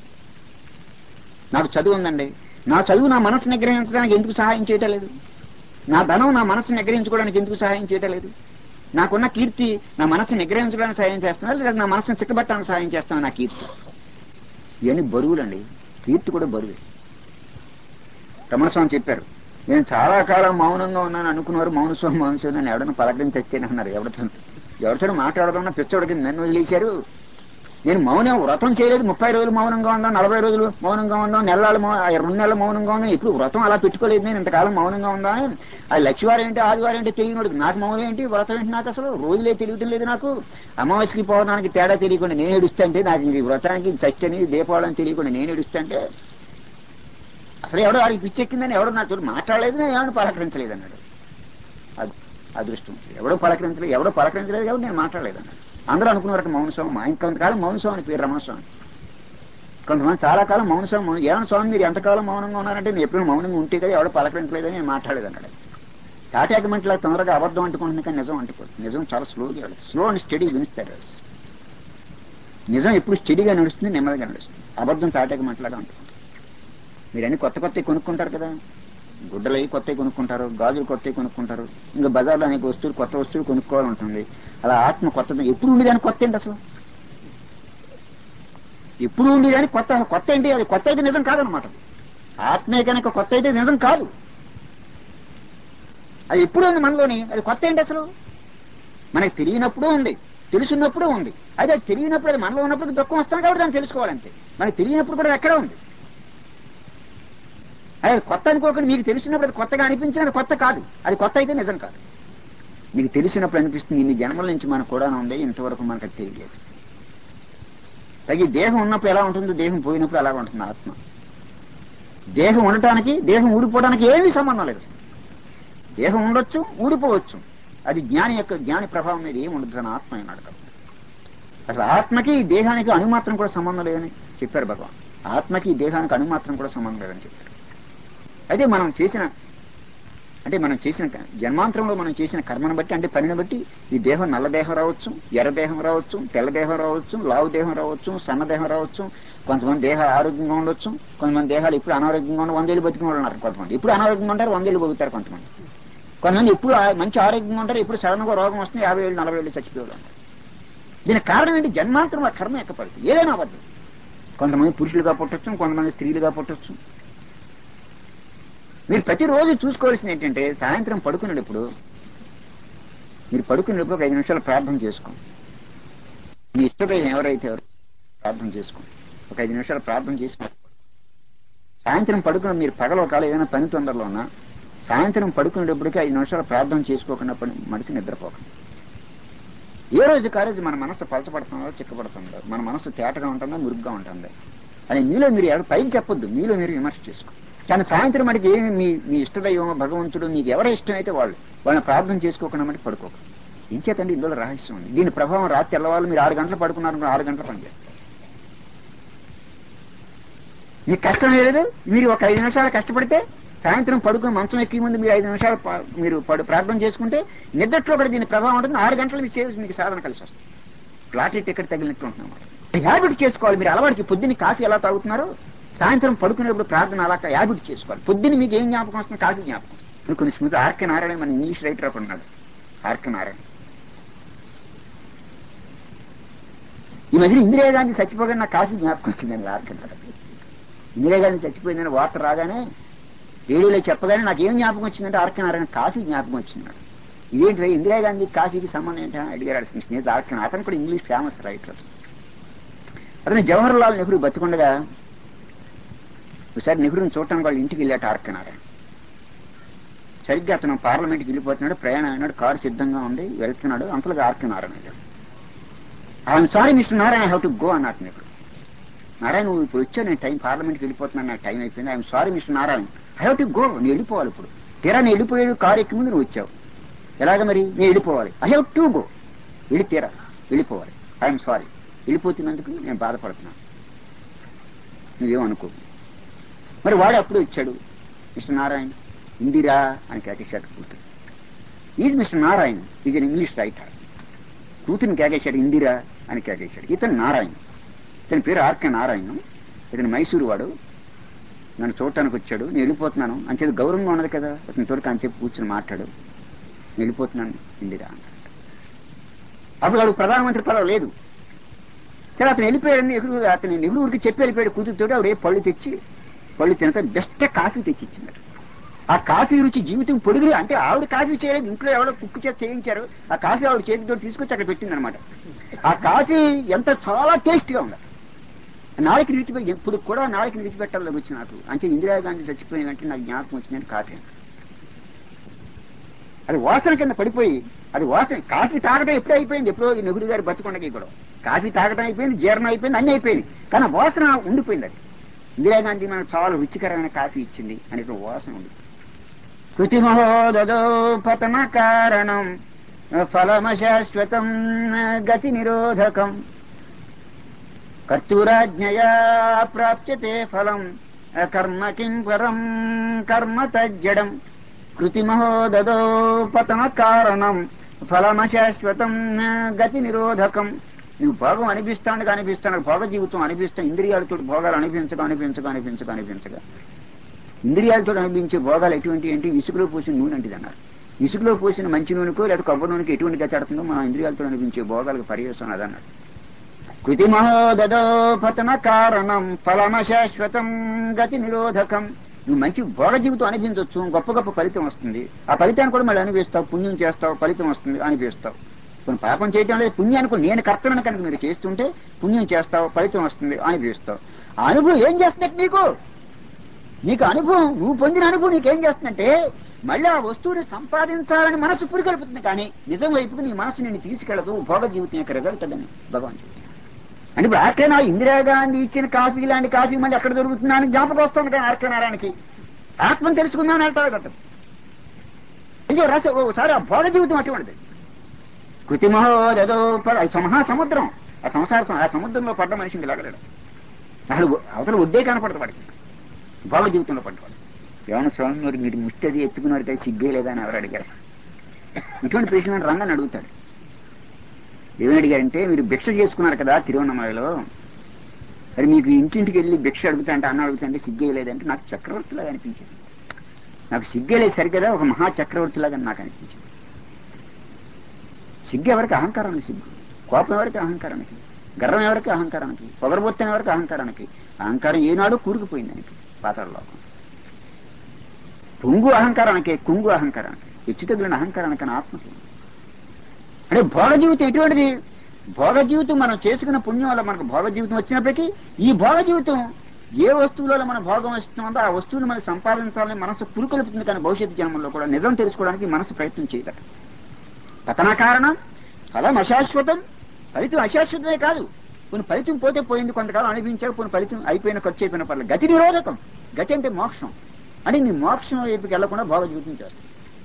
నాకు చదువు ఉందండి నా చదువు నా మనసు నిగ్రహించడానికి ఎందుకు సహాయం చేయటం లేదు నా ధనం నా మనసు నిగ్రహించుకోవడానికి ఎందుకు సహాయం చేయటం లేదు నాకున్న కీర్తి నా మనసు నిగ్రహించడానికి సహాయం చేస్తున్నా లేదా నా మనసును చిక్కబట్టడానికి సహాయం చేస్తాను నా కీర్తి ఇవన్నీ బరువులండి కీర్తి కూడా బరువే రమణస్వామి చెప్పారు నేను చాలా కాలం మౌనంగా ఉన్నాను అనుకున్నారు మౌనస్వామి మౌనస్వామి నన్ను ఎవడన్నా పలకరించి చచ్చాను అన్నారు ఎవరితో ఎవరితో మాట్లాడదామన్నా పిచ్చోడికి నన్ను వదిలేశారు నేను మౌనం వ్రతం చేయలేదు ముప్పై రోజులు మౌనంగా ఉందాం నలభై రోజులు మౌనంగా ఉందాం నెలలు మౌ- ఆ రెండు నెలలు మౌనంగా ఉందాం ఇప్పుడు వ్రతం అలా పెట్టుకోలేదు నేను ఇంతకాలం మౌనంగా ఉందా అది లక్ష్మీవారం ఏంటి ఆదివారం ఏంటి తెలియనోడు నాకు మౌనం ఏంటి వ్రతం ఏంటి నాకు అసలు రోజులే తెలియటం లేదు నాకు అమావాస్యకి పౌర్ణానికి తేడా తెలియకుండా నేను ఏడుస్తుంటే నాకు ఇంక ఈ వ్రతానికి చచ్చని దీపావళని తెలియకుండా నేను ఏడుస్తుంటే అసలు ఎవడో వాడికి పిచ్చెక్కిందని ఎవడో నాతో మాట్లాడలేదు నేను ఎవరిని పలకరించలేదు అన్నాడు అది అదృష్టం ఎవడో పలకరించలేదు ఎవడో పలకరించలేదు కాబట్టి నేను మాట్లాడలేదు అన్నాడు అందరూ అనుకున్నారు మౌనస్వామి మా ఇంకొంతకాలం మౌనస్వామి అని పేరు రమణస్వామి కొంతమంది చాలా కాలం మౌన స్వామి ఏమైనా స్వామి మీరు ఎంతకాలం మౌనంగా ఉన్నారంటే నేను ఎప్పుడు మౌనంగా ఉంటే కదా ఎవడో పలకరించలేదని నేను మాట్లాడలేదు అన్నాడు తాటాకమంటలా తొందరగా అబద్ధం అంటుకుంటుంది కానీ నిజం అంటుకోదు నిజం చాలా స్లోగా స్లో అండ్ స్టడీ వినిస్తారు నిజం ఎప్పుడు స్టడీగా నడుస్తుంది నెమ్మదిగా నడుస్తుంది అబద్ధం తాటాకమంటలాగా అంటుకుంటుంది మీరు అన్ని కొత్త కొత్తవి కొనుక్కుంటారు కదా గుడ్డలు అవి కొత్తవి కొనుక్కుంటారు గాజులు కొత్తవి కొనుక్కుంటారు ఇంకా బజార్లో అనేక వస్తువులు కొత్త వస్తువులు కొనుక్కోవాలంటుంది అలా ఆత్మ కొత్తది ఎప్పుడు ఉండేదాన్ని కొత్త ఏంటి అసలు ఎప్పుడు ఉండేదాన్ని కొత్త కొత్త ఏంటి అది కొత్త అయితే నిజం కాదనమాట ఆత్మే కనుక కొత్త అయితే నిజం కాదు అది ఎప్పుడు ఉంది మనలోని అది కొత్త ఏంటి అసలు మనకి తెలియనప్పుడు ఉంది తెలుసున్నప్పుడు ఉంది అయితే అది తెలియనప్పుడు అది మనలో ఉన్నప్పుడు దుఃఖం వస్తుంది కాబట్టి దాన్ని తెలుసుకోవాలంతే మనకి తెలియనప్పుడు కూడా అది ఎక్కడ ఉంది అది కొత్త అనుకోకుండా మీకు తెలిసినప్పుడు అది కొత్తగా అనిపించిన అది కొత్త కాదు అది కొత్త అయితే నిజం కాదు మీకు తెలిసినప్పుడు అనిపిస్తుంది ఇన్ని జన్మల నుంచి మనకు కూడా ఉంది ఇంతవరకు మనకు అది తెలియలేదు తగి దేహం ఉన్నప్పుడు ఎలా ఉంటుందో దేహం పోయినప్పుడు అలాగ ఉంటుంది ఆత్మ దేహం ఉండటానికి దేహం ఊడిపోవడానికి ఏమీ సంబంధం లేదు అసలు. దేహం ఉండొచ్చు ఊడిపోవచ్చు అది జ్ఞాని యొక్క జ్ఞాని ప్రభావం మీద ఏమి ఉండదు అని ఆత్మ అయినాడు కాబట్టి అసలు ఆత్మకి ఈ దేహానికి అణుమాత్రం కూడా సంబంధం లేదని చెప్పారు భగవాన్ ఆత్మకి ఈ దేహానికి అణుమాత్రం కూడా సంబంధం లేదని చెప్పారు అయితే మనం చేసిన అంటే మనం చేసిన క- జన్మాంతరంలో మనం చేసిన కర్మను బట్టి అంటే పనిని బట్టి ఈ దేహం నల్ల దేహం రావచ్చు ఎర్ర దేహం రావచ్చు తెల్ల దేహం రావచ్చు లావు దేహం రావచ్చు సన్న దేహం రావచ్చు కొంతమంది దేహాలు ఆరోగ్యంగా ఉండొచ్చు కొంతమంది దేహాలు ఇప్పుడు అనారోగ్యంగా ఉండి వందేళ్ళు బతికిన వాళ్ళు ఉన్నారు కొంతమంది ఇప్పుడు అనారోగ్యంగా ఉంటారు వందేళ్ళు బతుకుతారు కొంతమంది కొంతమంది ఇప్పుడు ఆ- మంచి ఆరోగ్యంగా ఉంటారు ఇప్పుడు సడన్ గా రోగం వస్తుంది యాభై ఏళ్ళు నలభై ఏళ్ళు చచ్చిపోయేవాళ్ళు ఉన్నారు దీనికి కారణం ఏంటి జన్మాంతరం ఆ కర్మ ఎక్కపడుతుంది ఏదైనా అబద్ధం కొంతమంది పురుషులుగా పుట్టొచ్చు కొంతమంది స్త్రీలుగా పుట్టొచ్చు మీరు ప్రతిరోజు చూసుకోవాల్సింది ఏంటంటే సాయంత్రం పడుకునేటప్పుడు మీరు పడుకునేటప్పుడు ఒక ఐదు నిమిషాలు ప్రార్థన చేసుకోండి మీ ఇష్టదైవం ఎవరైతే ఎవరు ప్రార్థన చేసుకోండి ఒక ఐదు నిమిషాలు ప్రార్థన చేసుకుని సాయంత్రం పడుకుని మీరు పగల ఒకవేళ ఏదైనా పని తొందరలో ఉన్నా సాయంత్రం పడుకునేటప్పటికి ఐదు నిమిషాలు ప్రార్థన చేసుకోకుండా పని మడిచి నిద్రపోకండి ఏ రోజు కారోజు మన మనసు పలచబడుతుందో చిక్కబడుతుందో మన మనసు తేటగా ఉంటుందో మురుగ్గా ఉంటుందో అని మీలో మీరు ఎవరు పైకి చెప్పొద్దు మీలో మీరు విమర్శ చేసుకో కానీ సాయంత్రం మనకి ఏమి మీ మీ ఇష్టదైవం భగవంతుడు మీకు ఎవరు ఇష్టమైతే వాళ్ళు వాళ్ళని ప్రార్థన చేసుకోకుండా మటుకు పడుకోక ఇంచేతండి ఇందులో రహస్యం ఉంది దీని ప్రభావం రాత్రి తెల్లవాళ్ళు మీరు ఆరు గంటలు పడుకున్నారు ఆరు గంటలు పనిచేస్తారు మీకు కష్టం లేదు మీరు ఒక ఐదు నిమిషాలు కష్టపడితే సాయంత్రం పడుకుని మంచం ఎక్కి ముందు మీరు ఐదు నిమిషాలు ప- మీరు పడు ప్రార్థన చేసుకుంటే నిద్రలో కూడా దీని ప్రభావం ఉంటుంది ఆరు గంటలు మీ సేవ మీకు సాధన కలిసి వస్తుంది లాటరీ టికెట్ తగిలినట్టు ఉంటున్నమాట హ్యాబిట్ చేసుకోవాలి మీరు అలవాటుకి పొద్దున్న కాఫీ ఎలా తాగుతున్నారో సాయంత్రం పడుకునేప్పుడు ప్రార్థన అలా హ్యాబిట్ చేసుకోవాలి పొద్దున్న మీకు ఏం జ్ఞాపకం వస్తుంది కాఫీ జ్ఞాపకం వస్తుంది కొన్ని స్మృతి ఆర్కే నారాయణ మన ఇంగ్లీష్ రైటర్ అప్పుడు ఉన్నాడు ఆర్కే నారాయణ ఈ మధ్య ఇందిరా గాంధీ చచ్చిపోగానే నాకు కాఫీ జ్ఞాపకం వచ్చిందండి ఆర్కే నారాయణ ఇందిరా గాంధీ చచ్చిపోయిందని వార్త రాగానే రేడియోలో చెప్పగానే నాకు ఏం జ్ఞాపకం వచ్చిందంటే ఆర్కే నారాయణ కాఫీ జ్ఞాపకం వచ్చింది ఇదేంటి రా, ఇందిరా గాంధీ కాఫీకి సంబంధం ఏంటని అడిగారు అతని స్నేహితుడు ఆర్కే నారాయణ. అతను కూడా ఇంగ్లీష్ ఫేమస్ రైటర్ అతను జవహర్ లాల్ నెహ్రూ బతికుండగా ఒకసారి నెహ్రూని చూడటానికి వాళ్ళ ఇంటికి వెళ్ళాట ఆర్కే నారాయణ సరిగ్గా అతను పార్లమెంట్కి వెళ్ళిపోతున్నాడు ప్రయాణం అయినాడు కారు సిద్ధంగా ఉంది వెళ్తున్నాడు అంతలోగా ఆర్కే నారాయణ వెళ్ళాడు I'm sorry mister Narayana have to go అన్నట్టు నెహ్రూ నారాయణ నువ్వు ఇప్పుడు వచ్చావు నేను టైం పార్లమెంట్కి వెళ్ళిపోతున్నాను నాకు టైం అయిపోయింది I'm sorry mister Narayana I have to go నేను వెళ్ళిపోవాలి ఇప్పుడు తీరా నేను వెళ్ళిపోయాడు కారు ఎక్కి ముందు నువ్వు వచ్చావు ఎలాగ మరి నేను వెళ్ళిపోవాలి ఐ హ్యావ్ టు గో వెళ్ళి తీరా వెళ్ళిపోవాలి ఐఎమ్ సారీ వెళ్ళిపోతున్నందుకు నేను బాధపడుతున్నాను నువ్వేమనుకో మరి వాడు అప్పుడు వచ్చాడు మిస్టర్ నారాయణ ఇందిరా అని కేకేశాడు కూతురు is mister Narayana is an English writer కూతురిని కేకేశాడు ఇందిరా అని కేకేశాడు ఇతను నారాయణ ఇతని పేరు ఆర్కే నారాయణ ఇతను మైసూరు వాడు నన్ను చూడటానికి వచ్చాడు నేను వెళ్ళిపోతున్నాను అని చెప్పి గౌరవంగా ఉన్నది కదా అతని తోడుకు అని చెప్పి కూర్చొని మాట్లాడు నేను వెళ్ళిపోతున్నాను ఇందిరా అన్నాడు అప్పుడు వాడు ప్రధానమంత్రి పదవి లేదు సరే అతను వెళ్ళిపోయాడు నెహ్రూ అతని నెహ్రూ ఊరికి చెప్పి వెళ్ళిపోయాడు కూతురుతో ఆవిడ ఏ పళ్ళు తెచ్చి పళ్ళు తినక బెస్ట్ కాఫీ తెచ్చి ఇచ్చినాడు ఆ కాఫీ రుచి జీవితం పొడుగులు అంటే ఆవిడ కాఫీ చేయలేదు ఇంట్లో ఎవరో కుక్కు చేసి చేయించారు ఆ కాఫీ ఆవిడ చేతితో తీసుకొచ్చి అక్కడ పెట్టిందనమాట ఆ కాఫీ ఎంత చాలా టేస్ట్గా ఉంది నాளைకి విడిచిపెట్టి ఎప్పుడు కూడా నాளைకి విడిచిపెట్టాలని వచ్చి నాకు అంటే ఇందిరాగాంధీ చచ్చిపోయిన వెంటనే నాకు జ్ఞాపకం వచ్చిందని కాఫీ అన్నాడు. అది వాసన కింద పడిపోయి అది వాసన కాఫీ తాగడం ఎప్పుడూ అయిపోయింది ఎప్పుడో ఈ నెహ్రూ గారి బతుకుండకి కూడా కాఫీ తాగడం అయిపోయింది జీర్ణం అయిపోయింది అన్నీ అయిపోయింది కానీ ఆ వాసన ఉండిపోయింది అది ఇందిరాగాంధీ మనకు చాలా రుచికరమైన కాఫీ ఇచ్చింది అనే వాసన ఉంది కృతిమహోదదో పతన కారణం ఫలమశాశ్వతం గతి నిరోధకం కర్తూరాజ్ఞయా ప్రాప్యతే ఫలం కర్మ కిం పరం కర్మ తజ్జడం కృతిమహోదదో పతన కారణం ఫలమశాశ్వతం గతి నిరోధకం నువ్వు భోగం అనిపిస్తాను అనిపిస్తాను భోగ జీవితం అనిపిస్తాను ఇంద్రియాలతో భోగాలు అనిపించగా అనిపించగా అనిపించగా అనిపించగా ఇంద్రియాలతో అనిపించే భోగాలు ఎటువంటి ఏంటి ఇసుకలో పోసిన నూనె అంటిది అన్నారు ఇసుకలో పోసిన మంచి నూనెకో లేదా కొబ్బరి నూనెకి ఎటువంటి గతాడుతుందో మన ఇంద్రియాలతో అనిపించే భోగాలకు పర్యవసం అదన్నాడు కృతిమహోదదో పతన కారణం ఫలమ శాశ్వతం గతి నిరోధకం నువ్వు మంచి భోగ జీవితం అనిపించవచ్చు గొప్ప గొప్ప ఫలితం వస్తుంది ఆ ఫలితాన్ని కూడా మళ్ళీ అనిపిస్తావు పుణ్యం చేస్తావు ఫలితం వస్తుంది అనిపిస్తావు కొన్ని పాపం చేయటం లేదు పుణ్యానికి నేను కర్తనని కనుక మీరు చేస్తుంటే పుణ్యం చేస్తావు ఫలితం వస్తుంది అనిపిస్తావు ఆ అనుభవం ఏం చేస్తున్నట్టు నీకు నీకు అనుభవం నువ్వు పొందిన అనుభవం నీకేం చేస్తుందంటే మళ్ళీ ఆ వస్తువుని సంపాదించాలని మనసు పురికలుపుతుంది కానీ నిజం వైపుకు నీ మనసు నిన్ను తీసుకెళ్ళదు భోగ జీవితం యొక్క రిజల్ట్ అదని భగవాన్ చెప్తున్నాడు అంటే ఇప్పుడు ఆర్కే నా ఇందిరాగాంధీ ఇచ్చిన కాఫీ లాంటి కాఫీ మళ్ళీ ఎక్కడ దొరుకుతుందా అని జ్ఞాపకం వస్తుంది కానీ ఆర్కే నారాయణకి ఆత్మను తెలుసుకుందామని వెళ్తాడు కదా అయ్యో రాసే ఒకసారి ఆ భోగ జీవితం అటువంటిది కృతిమహోదదో మహాసముద్రం ఆ సంసార సం- ఆ సముద్రంలో పడ్డ మనిషిని లాగలేడు అసలు అవతల ఒడ్డే కనపడదు వాడికి భోగ జీవితంలో పడ్డవాడు ఏమన్నా స్వామి మరి మీరు ముష్టి అది ఎత్తుకున్నారు కదా సిగ్గే లేదా అని ఎవరు అడిగారు ఇటువంటి ప్రశ్న రంగాన్ని అడుగుతాడు ఏమని అడిగారంటే మీరు భిక్ష చేసుకున్నారు కదా తిరువన్నమలలో మరి మీకు ఇంటింటికి వెళ్ళి భిక్ష అడుగుతా అంటే అన్న అడుగుతా అంటే సిగ్గే లేదంటే నాకు చక్రవర్తిలాగా అనిపించింది నాకు సిగ్గే లేదు సరికదా ఒక మహా చక్రవర్తిలాగా నాకు అనిపించింది సిగ్గు ఎవరికి అహంకారానికి సిగ్గు కోపం ఎవరికి అహంకారానికి గర్వం ఎవరికి అహంకారానికి పొగరబొత్తన ఎవరికి అహంకారానికి అహంకారం ఏనాడు కూరుకుపోయింది ఆయనకి పాతాళలోకం పొంగు అహంకారానికి కుంగు అహంకారానికి హెచ్చు తగిలిన అహంకారానికి అని ఆత్మకి అంటే భోగ జీవితం ఎటువంటిది భోగ జీవితం మనం చేసుకున్న పుణ్యం వల్ల మనకు భోగ జీవితం వచ్చినప్పటికీ ఈ భోగ జీవితం ఏ వస్తువులలో మన భోగం వస్తుందో ఆ వస్తువుని మనం సంపాదించాలని మనసు పురుకొలుపుతుంది కానీ భవిష్యత్తు జన్మల్లో కూడా నిజం తెలుసుకోవడానికి మనసు ప్రయత్నం చేయగలరు పతన కారణం ఫలం అశాశ్వతం ఫలితం అశాశ్వతమే కాదు కొన్ని ఫలితం పోతే పోయింది కొంతకాలం అనిపించాక కొన్ని ఫలితం అయిపోయిన ఖర్చు అయిపోయిన పర్లేదు గతి నిరోధకం గతి అంటే మోక్షం అంటే నీ మోక్షం వైపుకి వెళ్లకుండా భోగ జీవితం చేస్తావు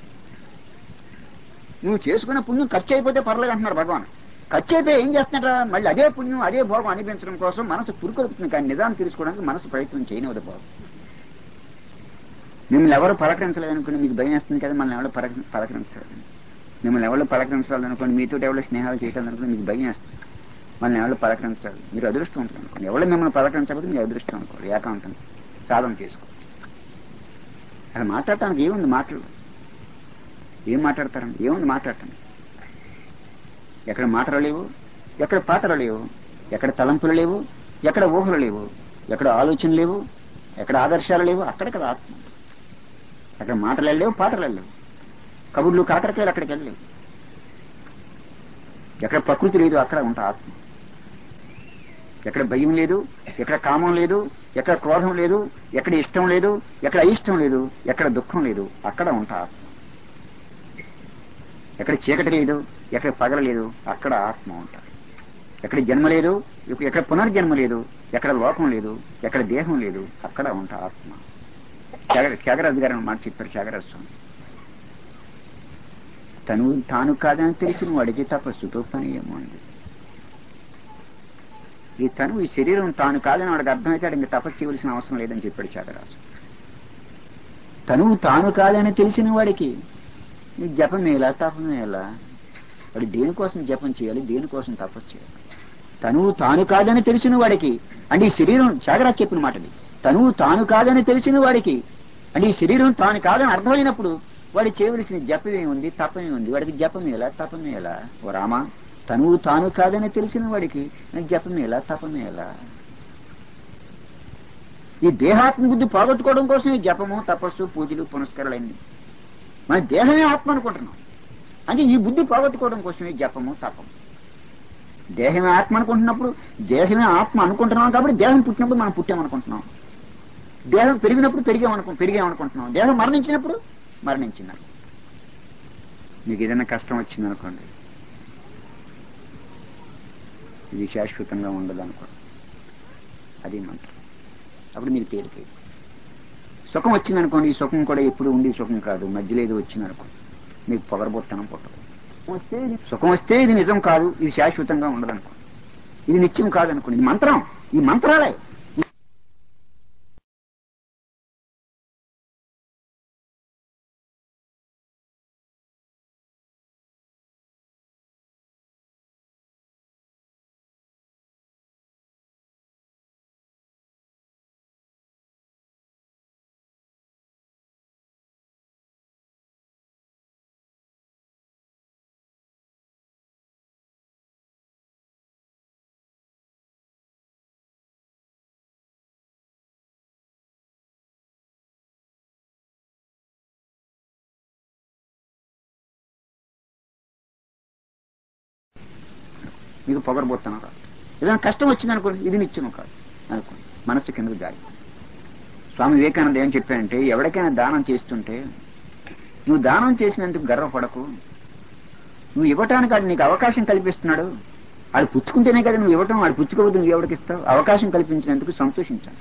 నువ్వు చేసుకున్న పుణ్యం ఖర్చు అయిపోతే పర్లేదు అంటున్నారు భగవాన్ ఖర్చు అయిపోయి ఏం చేస్తున్నట మళ్ళీ అదే పుణ్యం అదే భోగం అనిపించడం కోసం మనసు పురుకొలుపుతుంది కానీ నిజాన్ని తెలుసుకోవడానికి మనసు ప్రయత్నం చేయనివదు భోగం మిమ్మల్ని ఎవరు పలకరించలేదు అనుకుని మీకు భయం వేస్తుంది కదా మనల్ని ఎవరు పలక పలకరించలేదు మిమ్మల్ని ఎవరు పలకరించాలి అనుకోండి మీతో ఎవరు స్నేహాలు చేయటం అనుకుని మీకు భయం వేస్తుంది మనల్ని ఎవరు పలకరించాలి మీరు అదృష్టవంతులు అనుకోండి ఎవరు మిమ్మల్ని పలకరించకపోతే మీరు అదృష్టం అనుకోండి ఏకాంతం సాధన చేసుకో అలా మాట్లాడటానికి ఏముంది మాటలు ఏం మాట్లాడతారండి ఏముంది మాట్లాడటానికి ఎక్కడ మాటలు లేవు ఎక్కడ పాటలు లేవు ఎక్కడ తలంపులు లేవు ఎక్కడ ఊహలు లేవు ఎక్కడ ఆలోచనలు లేవు ఎక్కడ ఆదర్శాలు లేవు అక్కడ కదా ఆత్మ అక్కడ మాటలు లేవు పాటలు లేవు కబుర్లు కాకరకాయలు అక్కడికి వెళ్ళలేవు ఎక్కడ ప్రకృతి లేదు అక్కడ ఉంటా ఆత్మ ఎక్కడ భయం లేదు ఎక్కడ కామం లేదు ఎక్కడ క్రోధం లేదు ఎక్కడ ఇష్టం లేదు ఎక్కడ అయిష్టం లేదు ఎక్కడ దుఃఖం లేదు అక్కడ ఉంటా ఆత్మ ఎక్కడ చీకటి లేదు ఎక్కడ పగల లేదు అక్కడ ఆత్మ ఉంటారు ఎక్కడ జన్మ లేదు ఎక్కడ పునర్జన్మ లేదు ఎక్కడ లోకం లేదు ఎక్కడ దేహం లేదు అక్కడ ఉంటా ఆత్మ త్యాగ- త్యాగరాజు గారు మాట చెప్పారు త్యాగరాజు స్వామి తను తాను కాదని తెలిసిన వాడికి తపస్సుతో పని ఏమో అంది ఈ తను ఈ శరీరం తాను కాదని వాడికి అర్థమైతే ఇంక తపస్సు చేయవలసిన అవసరం లేదని చెప్పాడు త్యాగరాజు తను తాను కాదని తెలిసిన వాడికి నీ జపం ఎలా తపం ఎలా వాడు దేనికోసం జపం చేయాలి దేనికోసం తపస్సు చేయాలి తను తాను కాదని తెలిసిన వాడికి అంటే ఈ శరీరం త్యాగరాజు చెప్పిన మాటది తను తాను కాదని తెలిసిన వాడికి అంటే ఈ శరీరం తాను కాదని అర్థమైనప్పుడు వాడు చేయవలసిన జపమే ఉంది తపమే ఉంది వాడికి జపమేలా తపమేలా ఓ రామా తను తాను కాదని తెలిసిన వాడికి జపమేలా తపమేలా ఈ దేహాత్మ బుద్ధి పోగొట్టుకోవడం కోసం ఈ జపము తపస్సు పూజలు పునస్కారాలన్నీ మన దేహమే ఆత్మ అనుకుంటున్నాం అంటే ఈ బుద్ధి పోగొట్టుకోవడం కోసమే జపము తపము దేహమే ఆత్మ అనుకుంటున్నప్పుడు దేహమే ఆత్మ అనుకుంటున్నాం కాబట్టి దేహం పుట్టినప్పుడు మనం పుట్టామనుకుంటున్నాం దేహం పెరిగినప్పుడు పెరిగామనుకు పెరిగామనుకుంటున్నాం దేహం మరణించినప్పుడు మరణించినారు మీకు ఏదైనా కష్టం వచ్చిందనుకోండి ఇది శాశ్వతంగా ఉండదు అనుకోండి అది మంత్రం అప్పుడు మీకు తేలిక సుఖం వచ్చిందనుకోండి ఈ సుఖం కూడా ఎప్పుడు ఉండి సుఖం కాదు మధ్యలో ఏదో వచ్చిందనుకోండి మీకు పొగరబొత్తనం పుట్టదు సుఖం వస్తే ఇది నిజం కాదు ఇది శాశ్వతంగా ఉండదనుకోండి ఇది నిత్యం కాదనుకోండి ఇది మంత్రం ఈ మంత్రాలే మీకు పొగరబోతున్నాను కాదు ఏదైనా కష్టం వచ్చింది అనుకోండి ఇది నిత్యం కాదు అనుకోండి మనస్సు కిందకు జారి స్వామి వివేకానంద ఏం చెప్పారంటే ఎవరికైనా దానం చేస్తుంటే నువ్వు దానం చేసినందుకు గర్వపడకు నువ్వు ఇవ్వటానికి వాడు నీకు అవకాశం కల్పిస్తున్నాడు వాడు పుచ్చుకుంటేనే కదా నువ్వు ఇవ్వటం వాడు పుచ్చుకోవద్దు నువ్వు ఎవరికి ఇస్తావు అవకాశం కల్పించినందుకు సంతోషించాను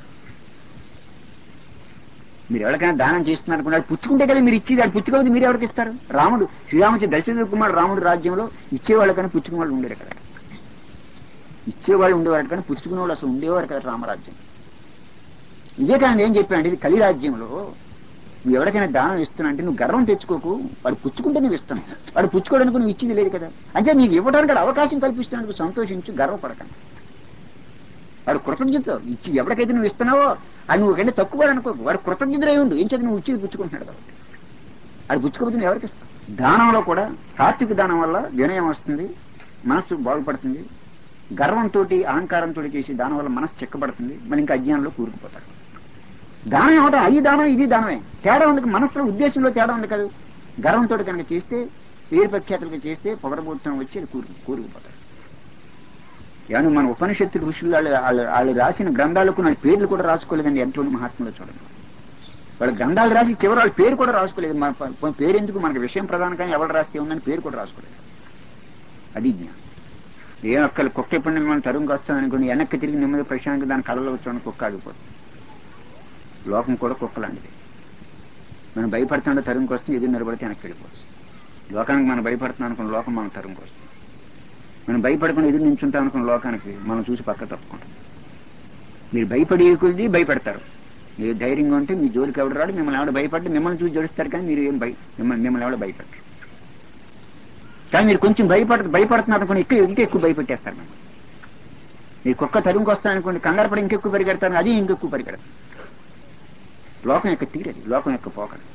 మీరు ఎవరికైనా దానం చేస్తున్నారు అనుకున్నాడు పుచ్చుకుంటే కదా మీరు ఇచ్చేది వాడు పుచ్చుకోవద్దు మీరు ఎవరికి ఇస్తారు రాముడు శ్రీరామచంద్ర దశరథ కుమార్ రాముడు రాజ్యంలో ఇచ్చేవాళ్ళు కానీ పుచ్చుకునే వాళ్ళు ఉండేరు కదా ఇచ్చేవాళ్ళు ఉండేవారు కానీ పుచ్చుకునే వాళ్ళు అసలు ఉండేవారు కదా రామరాజ్యం వివేకానంద ఏం చెప్పాడు ఇది కలి రాజ్యంలో నువ్వు ఎవరికైనా దానం ఇస్తున్నా అంటే నువ్వు గర్వం తెచ్చుకోకు వాడు పుచ్చుకుంటే నువ్వు ఇస్తాను వాడు పుచ్చుకోవడానికి నువ్వు ఇచ్చింది లేదు కదా అంటే నీకు ఇవ్వడానికి వాడు అవకాశం కల్పిస్తున్నందుకు సంతోషించు గర్వపడకండి వాడు కృతజ్ఞత ఇచ్చి ఎవరికైతే నువ్వు ఇస్తున్నావో అది నువ్వు కంటే తక్కువ అనుకోకు వాడు కృతజ్ఞతలై ఉండు ఏం చదివి నువ్వు ఇచ్చి పుచ్చుకుంటున్నాడు కాబట్టి వాడు పుచ్చుకోకపోతే నువ్వు ఎవరికి ఇస్తావు దానంలో కూడా సాత్విక దానం వల్ల వినయం వస్తుంది మనస్సు బాగుపడుతుంది గర్వంతో అహంకారంతో చేసి దానం వల్ల మనస్సు చెక్కబడుతుంది మరి ఇంకా అజ్ఞానంలో కూరుకుపోతాడు దానం ఏమిటో అయ్యి దానం ఇది దానమే తేడా ఉంది మనసులో ఉద్దేశంలో తేడా ఉంది కదా గర్వంతో కనుక చేస్తే పేరు ప్రఖ్యాతులుగా చేస్తే పొగరబోతున్న వచ్చి అది కూరు కూరుకుపోతాడు ఏమన్నా మన ఉపనిషత్తు ఋషులు వాళ్ళు వాళ్ళు వాళ్ళు రాసిన గ్రంథాలకు నా పేర్లు కూడా రాసుకోలేదండి ఎంతో మహాత్ములు చూడండి వాళ్ళ గ్రంథాలు రాసి చివరి వాళ్ళ పేరు కూడా రాసుకోలేదు మన ప- పేరు ఎందుకు మనకి విషయం ప్రధానం కానీ ఎవరు రాస్తే ఉందని పేరు కూడా రాసుకోలేదు అది జ్ఞానం ఏ ఒక్కరు కుక్క ఎప్పుడు మిమ్మల్ని తరుముకు వస్తాను అనుకుని వెనక్కి తిరిగి నెమ్మది ప్రశాంతంగా దాని కళ్ళలో వచ్చాను కుక్క ఆగిపోతుంది లోకం కూడా కుక్కలాంటిది మనం భయపడుతుంటే తరుముకు వస్తుంది ఎదురు నిలబడితే వెనక్కి వెళ్ళిపోతుంది లోకానికి మనం భయపడుతున్నాం అనుకున్న లోకం మనం తరుముకు వస్తుంది మనం భయపడకుండా ఎదురు నించుంటాం అనుకున్న లోకానికి మనం చూసి పక్క తప్పుకుంటాం మీరు భయపడి కొద్ది భయపెడతారు మీరు ధైర్యంగా ఉంటే మీ జోలికి ఎవడు రాడు మిమ్మల్ని ఎవడ భయపడి మిమ్మల్ని చూసి జడుస్తారు కానీ మీరు ఏం భయ మిమ్మల్ని మిమ్మల్ని ఎవడ భయపెట్టరు కానీ మీరు కొంచెం భయపడ భయపడుతున్నారు అనుకోండి ఎక్కువ ఇంకా ఎక్కువ భయపెట్టేస్తారు మిమ్మల్ని మీరు కుక్క తరుముకు వస్తాను అనుకోండి కంగారు పడి ఇంకెక్కువ పరిగెడతారు అది ఇంకెక్కువ పరిగెడతారు లోకం యొక్క తీరది లోకం యొక్క పోకడు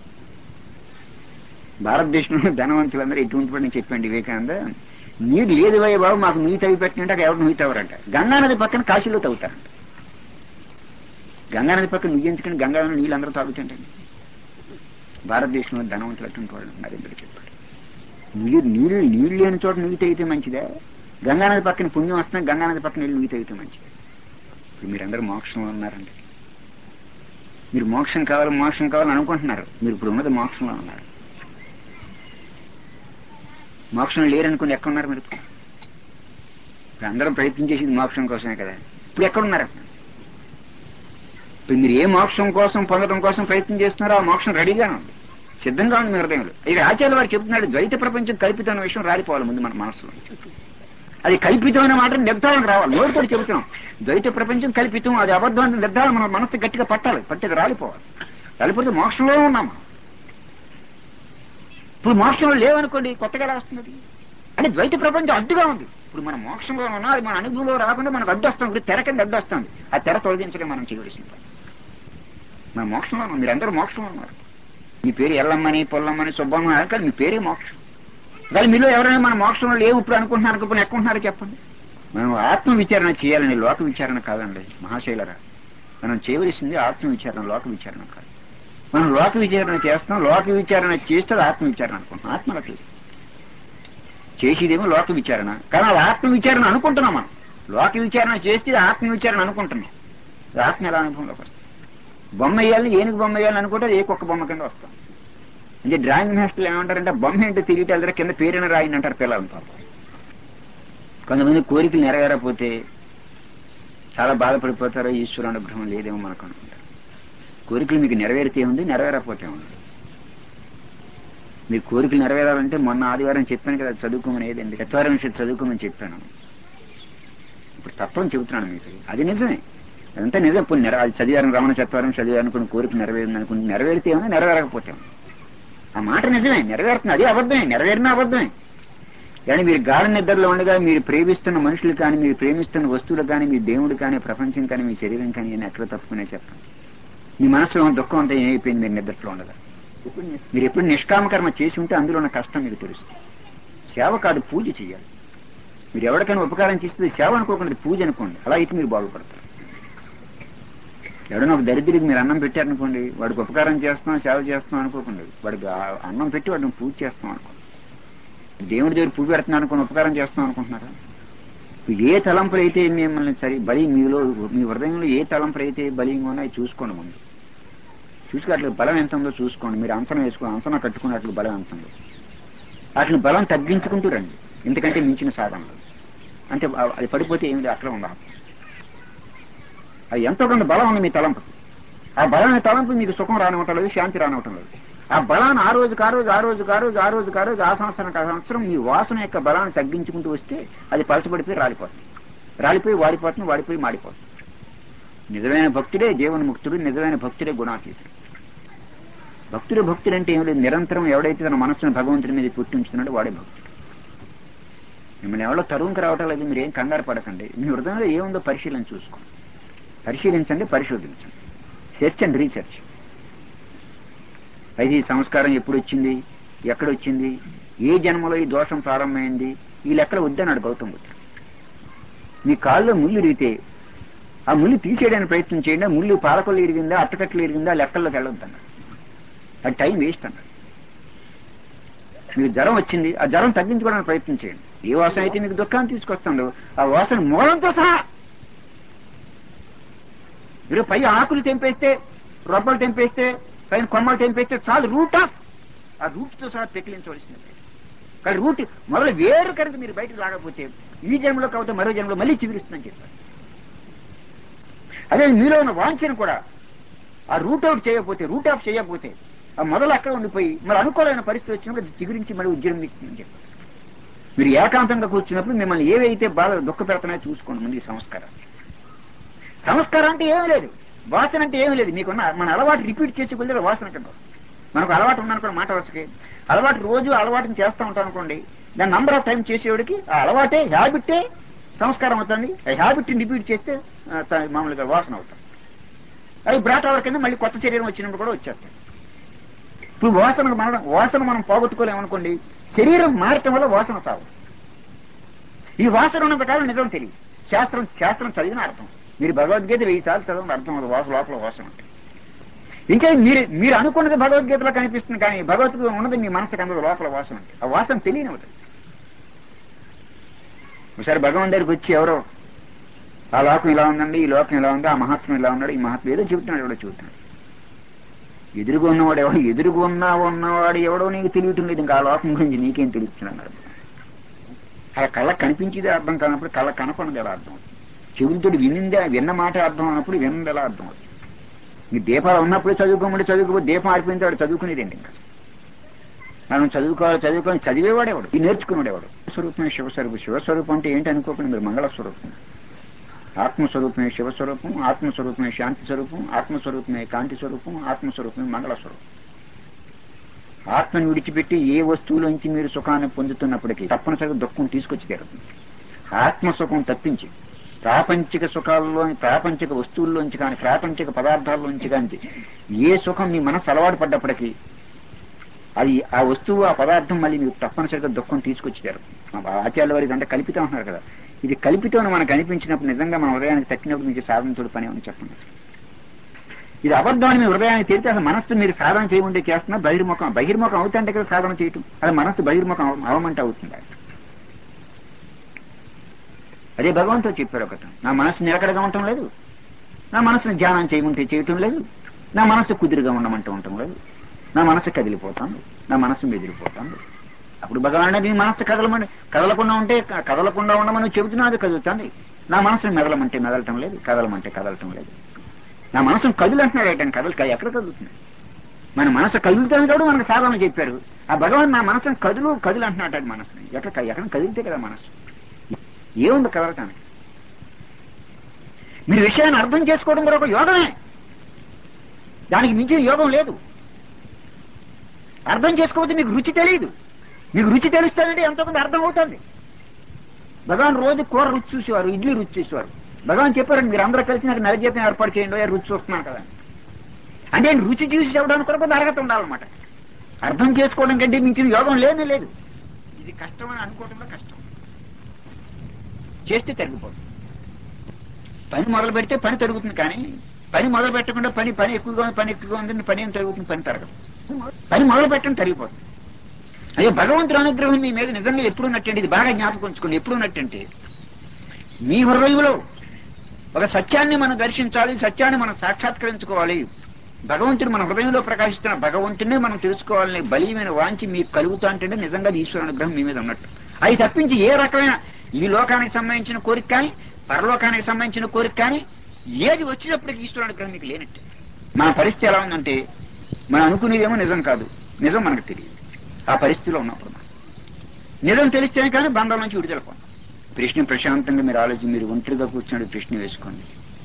భారతదేశంలో ధనవంతులందరూ ఎటువంటి పని చెప్పండి వివేకానంద నీరు లేదు వయ్య బాబు మాకు నీరు తవ్వి పెట్టినట్టు అక్కడ ఎవరు నీరు తవ్వరంట గంగానది పక్కన కాశీలో తవ్వుతారంట గంగానది పక్కన నువ్వు ఎందుకని గంగానది నీళ్ళు అందరూ తాగుతుంటండి భారతదేశంలో ధనవంతులు అటువంటి వాళ్ళు నరేంద్ర చెప్పాడు నీరు నీళ్ళు నీళ్ళు లేని చోట నువ్వు తగ్గితే మంచిదే గంగానది పక్కన పుణ్యం వస్తున్నా గంగానది పక్కన వెళ్ళి నువ్వు తగ్గితే మంచిదే ఇప్పుడు మీరందరూ మోక్షంలో ఉన్నారండి మీరు మోక్షం కావాలి మోక్షం కావాలని అనుకుంటున్నారు మీరు ఇప్పుడు ఉన్నది మోక్షంలో ఉన్నారు మోక్షం లేరనుకుని ఎక్కడున్నారు మీరు ఇప్పుడు ఇప్పుడు అందరం ప్రయత్నం చేసేది మోక్షం కోసమే కదా ఇప్పుడు ఎక్కడున్నారు ఇప్పుడు మీరు ఏ మోక్షం కోసం పొందడం కోసం ప్రయత్నం చేస్తున్నారో ఆ మోక్షం రెడీగానే ఉంది సిద్ధంగా ఉంది మీ హృదయంలో ఇది ఆచార్య వారు చెప్తున్నాడు ద్వైత ప్రపంచం కల్పితం అనే విషయం రాలిపోవాలి ముందు మన మనసులో అది కల్పితమైన మాట నిర్ధారణ రావాలి నోటితో చెబుతున్నాం ద్వైత ప్రపంచం కల్పితం అది అబద్ధం అంటే నిర్ధారణ మన మనసు గట్టిగా పట్టాలి పట్టేది రాలిపోవాలి రాలిపోతే మోక్షంలో ఉన్నాం మనం. ఇప్పుడు మోక్షంలో లేవనుకోండి కొత్తగా రాస్తున్నది అంటే ద్వైత ప్రపంచం అడ్డుగా ఉంది ఇప్పుడు మన మోక్షంలో ఉన్నా అది మన అనుభవంలో రాకుండా మనకు అడ్డు వస్తుంది ఇప్పుడు తెర కింద అడ్డు వస్తుంది ఆ తెర తొలగించడం మనం చేయవలసిన పని మన మోక్షంలో ఉన్నాం మీరందరూ మోక్షంలో ఉన్నారు మీ పేరు ఎల్లమ్మని పొల్లమ్మని సుబ్బమ్మ అని కాదు మీ పేరే మోక్షం కానీ మీలో ఎవరైనా మన మోక్షంలో లేవు ఇప్పుడు అనుకుంటున్నారు అనుకుని ఎక్కడున్నారో చెప్పండి మనం ఆత్మ విచారణ చేయాలని లోక విచారణ కాదండి మహాశైలరా మనం చేయవలసింది ఆత్మ విచారణ లోక విచారణ కాదు మనం లోక విచారణ చేస్తాం లోక విచారణ చేస్తే అది ఆత్మ విచారణ అనుకుంటున్నాం ఆత్మలో చేస్తాం చేసేదేమో లోక విచారణ కానీ అది ఆత్మ విచారణ అనుకుంటున్నాం మనం లోక విచారణ చేస్తే అది ఆత్మ విచారణ అనుకుంటున్నాం అది ఆత్మ ఎలా అనుభవంలోకి వస్తుంది బొమ్మ వేయాలి ఏనుగు బొమ్మ వేయాలని అనుకుంటే అది ఏ కుక్క బొమ్మ కింద వస్తాం అంటే డ్రాయింగ్ మాస్టర్లు ఏమంటారంటే బొమ్మ ఏంటో తిరిగి వెళ్తారు కింద పేరున రాయింది అంటారు పిల్లలు పాపం కొంతమంది కోరికలు నెరవేరకపోతే చాలా బాధపడిపోతారో ఈశ్వర అనుగ్రహం లేదేమో మనకు అనుకుంటారు కోరికలు మీకు నెరవేరితే ఉంది నెరవేరకపోతే ఉంది మీ కోరికలు నెరవేరాలంటే మొన్న ఆదివారం చెప్పాను కదా చదువుకోమని ఏదండి చత్వారం చదువుకోమని చెప్పాను ఇప్పుడు తత్వం చెబుతున్నాను మీకు అది నిజమే అదంతా నిజం ఇప్పుడు నెర అది చదివాను రమణ చత్వారం చదివాను కొన్ని కోరిక నెరవేరింది అనుకుని నెరవేరితే ఏమో నెరవేరకపోతే ఏమో. ఆ మాట నిజమే నెరవేరుతుంది అది అబద్ధమే నెరవేరిన అబద్ధమే కానీ మీరు గాఢ నిద్రలో ఉండగా మీరు ప్రేమిస్తున్న మనుషులు కానీ మీరు ప్రేమిస్తున్న వస్తువులు కానీ మీ దేవుడు కానీ ప్రపంచం కానీ మీ శరీరం కానీ నేను ఎక్కడ తప్పుకునే చెప్పండి మీ మనసులో ఉన్న దుఃఖం అంతా ఏమైపోయింది మీరు నిద్రలో ఉండగా మీరు ఎప్పుడు నిష్కామకర్మ చేసి ఉంటే అందులో ఉన్న కష్టం మీకు తెలుస్తుంది సేవ కాదు పూజ చేయాలి మీరు ఎవరికైనా ఉపకారం చేస్తే సేవ అనుకోకుండా అది పూజ అనుకోండి అలా అయితే మీరు బాగుపడతారు ఎవడైనా ఒక దరిద్రుడికి మీరు అన్నం పెట్టారనుకోండి వాడికి ఉపకారం చేస్తున్నాం సేవ చేస్తున్నాం అనుకోకండి వాడికి ఆ అన్నం పెట్టి వాడిని పూజ చేస్తాం అనుకోండి దేవుడి దగ్గర పూజ పెడుతున్నాను అనుకుని ఉపకారం చేస్తాం అనుకుంటున్నారా ఏ తలంపులు అయితే మిమ్మల్ని సరి బలి మీలో మీ హృదయంలో ఏ తలంపులు అయితే బలీయంగా ఉన్నాయో చూసుకోండి ముందు చూసుకు అట్లా బలం ఎంత ఉందో చూసుకోండి మీరు అంచనా వేసుకోండి అంచనా కట్టుకుని అట్లా బలం ఎంత ఉందో వాటిని బలం తగ్గించుకుంటూ రండి ఎందుకంటే మించిన సాధనలు అంటే ఆ- అది పడిపోతే ఏమిటి అట్లా ఉందా అది ఎంతో కొంత బలం ఉంది మీ తలంపు ఆ బలమైన తలంపు మీకు సుఖం రానివ్వటం లేదు శాంతి రానివ్వటం లేదు ఆ బలాన్ని ఆ రోజుకి ఆ రోజు ఆ రోజుకి ఆ రోజు ఆ రోజుకి ఆ రోజు ఆ సంవత్సరానికి ఆ సంవత్సరం మీ వాసన యొక్క బలాన్ని తగ్గించుకుంటూ వస్తే అది పలచబడిపోయి రాలిపోతుంది రాలిపోయి వాడిపోతుంది వాడిపోయి మాడిపోతుంది నిజమైన భక్తుడే జీవన్ముక్తుడు నిజమైన భక్తుడే గుణాతీతుడు భక్తుడు భక్తుడు అంటే ఏమి లేదు నిరంతరం ఎవడైతే తన మనస్సును భగవంతుడి మీద పుట్టించుతున్నాడో వాడే భక్తుడు మిమ్మల్ని ఎవరో తరువుకి రావటం లేదు మీరు ఏం కంగారు పడకండి మీ హృదయంలో ఏముందో పరిశీలన చూసుకోండి పరిశీలించండి పరిశోధించండి సెర్చ్ అండ్ రీసెర్చ్ అయితే ఈ సంస్కారం ఎప్పుడు వచ్చింది ఎక్కడ వచ్చింది ఏ జన్మలో ఈ దోషం ప్రారంభమైంది ఈ లెక్కలు వద్దన్నాడు గౌతమ్ బుద్ధుడు మీ కాల్లో ముళ్ళు ఇరిగితే ఆ ముళ్ళు తీసేయడానికి ప్రయత్నం చేయండి ఆ ముళ్ళు పాలకొల్లు ఇరిగిందా అట్టకట్లు ఇరిగిందా ఆ లెక్కల్లోకి వెళ్ళొద్దన్నాడు అది టైం వేస్ట్ అన్నాడు మీకు జ్వరం వచ్చింది ఆ జ్వరం తగ్గించుకోవడానికి ప్రయత్నం చేయండి ఏ వాసన అయితే మీకు దుఃఖాన్ని తీసుకొస్తుందో ఆ వాసన మూలంతో సహా మీరు పై ఆకులు తెంపేస్తే రొబ్బలు తెంపేస్తే పైన కొమ్మలు తెంపేస్తే చాలు రూట్ ఆఫ్ ఆ రూట్ తో సహా పెకిలించవలసింది కానీ రూట్ మొదలు వేరు కనుక మీరు బయటకు రాకపోతే ఈ జన్మలో కాకపోతే మరో జన్మలో మళ్ళీ చిగురిస్తుందని చెప్పారు అదే మీలో ఉన్న వాంఛను కూడా ఆ రూట్ అవుట్ చేయకపోతే రూట్ ఆఫ్ చేయకపోతే ఆ మొదలు అక్కడ ఉండిపోయి మరి అనుకూలమైన పరిస్థితి వచ్చినప్పుడు అది చిగురించి మళ్ళీ ఉద్యోగమిస్తుందని చెప్పారు మీరు ఏకాంతంగా కూర్చున్నప్పుడు మిమ్మల్ని ఏవైతే బాధ దుఃఖ పెడుతున్నాయో చూసుకోండి ముందు ఈ సంస్కారం సంస్కారం అంటే ఏమీ లేదు వాసన అంటే ఏమీ లేదు మీకున్న మన అలవాటు రిపీట్ చేసి కొద్దిగా వాసన కింద వస్తుంది మనకు అలవాటు ఉందనుకోండి మాట వచ్చకి అలవాటు రోజు అలవాటుని చేస్తూ ఉంటాం అనుకోండి దాని నంబర్ ఆఫ్ టైం చేసేవాడికి ఆ అలవాటే హ్యాబిటే సంస్కారం అవుతుంది ఆ హ్యాబిట్ రిపీట్ చేస్తే ఆ, త- మామూలుగా వాసన అవుతుంది అది బ్రాట్ అవర్ కింద మళ్ళీ కొత్త శరీరం వచ్చినప్పుడు కూడా వచ్చేస్తాయి ఇప్పుడు వాసన మనం వాసన మనం పోగొట్టుకోలేమనుకోండి శరీరం మారటం వల్ల వాసన చావు ఈ వాసన ఉన్న ప్రకారం నిజం తెలియదు శాస్త్రం శాస్త్రం చదివిన అర్థం మీరు భగవద్గీత వెయ్యి సార్లు చదవడం అర్థం అవుతుంది వాసన లోపల వాసన అంటే ఇంకా మీరు మీరు అనుకున్నది భగవద్గీతలో కనిపిస్తుంది కానీ భగవద్గీత ఉన్నది మీ మనసుకు అందదు లోపల వాసన అంటే ఆ వాసన తెలియని అవుతుంది ఒకసారి భగవాన్ దగ్గరికి వచ్చి ఎవరో ఆ లోకం ఇలా ఉందండి ఈ లోకం ఇలా ఉంది ఆ మహాత్మ ఇలా ఉన్నాడు ఈ మహాత్మ ఏదో చెబుతున్నాడు ఎవడో చెబుతున్నాడు ఎదురుగా ఉన్నవాడు ఎవడో ఎదురుగా ఉన్నా ఉన్నవాడు ఎవడో నీకు తెలియటం లేదు ఇంకా ఆ లోకం గురించి నీకేం తెలుస్తుంది అన్నాడు అలా కళ్ళకు కనిపించేదే అర్థం కానప్పుడు కళ్ళ కనపడదు ఎలా అర్థం అవుతుంది చెవులతో వినిందే విన్న మాట అర్థం అన్నప్పుడు విన్నది ఎలా అర్థం అవుతుంది మీ దీపాలు ఉన్నప్పుడు చదువుకోమంటే చదువుకోకపోతే దీపం ఆరిపోయిన వాడు చదువుకునేదేంటి ఇంకా మనం చదువుకోవాలి చదువుకొని చదివేవాడేవాడు ఈ నేర్చుకునేవాడు స్వరూపమే శివస్వరూపం శివస్వరూపం అంటే ఏంటి అనుకోకుండా మీరు మంగళస్వరూపం ఆత్మస్వరూపమే శివస్వరూపం ఆత్మస్వరూపమే శాంతి స్వరూపం ఆత్మస్వరూపమే కాంతి స్వరూపం ఆత్మస్వరూపమే మంగళ స్వరూపం ఆత్మను విడిచిపెట్టి ఏ వస్తువులోంచి మీరు సుఖాన్ని పొందుతున్నప్పటికీ తప్పనిసరిగా దుఃఖం తీసుకొచ్చి తీరుతుంది ఆత్మసుఖం తప్పించి ప్రాపంచిక సుఖాల్లో ప్రాపంచిక వస్తువుల్లోంచి కానీ ప్రాపంచిక పదార్థాల్లోంచి కానీ ఏ సుఖం మీ మనసు అలవాటు పడ్డప్పటికీ అది ఆ వస్తువు ఆ పదార్థం మళ్ళీ మీకు తప్పనిసరిగా దుఃఖం తీసుకొచ్చి తీరుతుంది మా ఆచార్య వారికి అంటే కల్పితం అంటున్నారు కదా ఇది కల్పితం అని మనకు అనిపించినప్పుడు నిజంగా మన హృదయానికి తక్కినప్పుడు మీకు సాధనతోడు పని అని చెప్పండి ఇది అబద్ధం అని మీ హృదయానికి తెలిస్తే అసలు మనస్సు మీరు సాధన చేయమంటే చేస్తున్నా బహిర్ముఖం బహిర్ముఖం అవుతుంటే కదా సాధన చేయటం అది మనస్సు బహిర్ముఖం అవ- అవమంటే అవుతుంది అదే భగవంతుడు చెప్పారు ఒకటి నా మనస్సు నిలకడగా ఉండటం లేదు నా మనసుని ధ్యానం చేయమంటే చేయటం లేదు నా మనస్సు కుదిరిగా ఉండమంటే ఉండటం లేదు నా మనస్సు కదిలిపోతాను నా మనస్సు మెదిలిపోతాను అప్పుడు భగవాన్ నీ మనస్సు కదలమని కదలకుండా ఉంటే క- కదలకుండా ఉండమని నువ్వు చెబుతున్నా అది కదులుతుంది నా మనసుని మెదలమంటే మెదలటం లేదు కదలమంటే కదలటం లేదు నా మనసును కదులు అంటున్నాడు ఏంటంటే కదలు క- ఎక్కడ కదులుతుంది మన మనసు కదులుతుంది కూడా మనకు సాధన చెప్పారు ఆ భగవాన్ నా మనసును కదులు కదులు అంటున్నాడు అది మనసుని ఎక్కడ ఎక్కడ కదిలితే కదా మనసు ఏముంది కదలటానికి మీరు విషయాన్ని అర్థం చేసుకోవడం కూడా ఒక యోగమే దానికి మించిన యోగం లేదు అర్థం చేసుకోకపోతే మీకు రుచి తెలియదు మీకు రుచి తెలుస్తుందంటే ఎంతోమంది అర్థం అవుతుంది భగవాన్ రోజు కూర రుచి చూసేవారు ఇడ్లీ రుచి చూసేవారు భగవాన్ చెప్పారండి మీరు అందరూ కలిసి నాకు నరజీతం ఏర్పాటు చేయండి రుచి చూస్తున్నాను కదా అంటే ఆయన రుచి చూసి చెప్పడానికి కూడా కొంత అర్హత ఉండాలన్నమాట అర్థం చేసుకోవడం కంటే మించిన యోగం లేనే లేదు ఇది కష్టం అని అనుకోవడంలో కష్టం చేస్తే తగ్గిపోతుంది పని మొదలు పెడితే పని తరుగుతుంది కానీ పని మొదలు పెట్టకుండా పని పని ఎక్కువగా ఉంది పని ఎక్కువగా ఉందని పని ఏం తరుగుతుంది పని తరగదు పని మొదలు పెట్టడం తరిగిపోతుంది అదే భగవంతుడు అనుగ్రహం మీ మీద నిజంగా ఎప్పుడు ఉన్నట్టండి ఇది బాగా జ్ఞాపకం ఉంచుకోండి ఎప్పుడు ఉన్నట్టంటే మీ హృదయంలో ఒక సత్యాన్ని మనం దర్శించాలి సత్యాన్ని మనం సాక్షాత్కరించుకోవాలి భగవంతుడు మన హృదయంలో ప్రకాశిస్తున్న భగవంతుడినే మనం తెలుసుకోవాలనే బలీయమైన వాంచి మీకు కలుగుతా అంటే నిజంగా అది ఈశ్వర అనుగ్రహం మీ మీద ఉన్నట్టు అది తప్పించి ఏ రకమైన ఈ లోకానికి సంబంధించిన కోరిక కానీ పరలోకానికి సంబంధించిన కోరిక కానీ ఏది వచ్చినప్పటికీ ఈశ్వర అనుగ్రహం మీకు లేనట్టు మన పరిస్థితి ఎలా ఉందంటే మనం అనుకునేదేమో నిజం కాదు నిజం మనకు తెలియదు ఆ పరిస్థితిలో ఉన్నప్పుడు మనం నిజం తెలిస్తేనే కానీ బంధం నుంచి విడుదల పొందాం ప్రశ్న ప్రశాంతంగా మీరు ఆలోచించి మీరు ఒంటరిగా కూర్చొని ప్రశ్న వేసుకోండి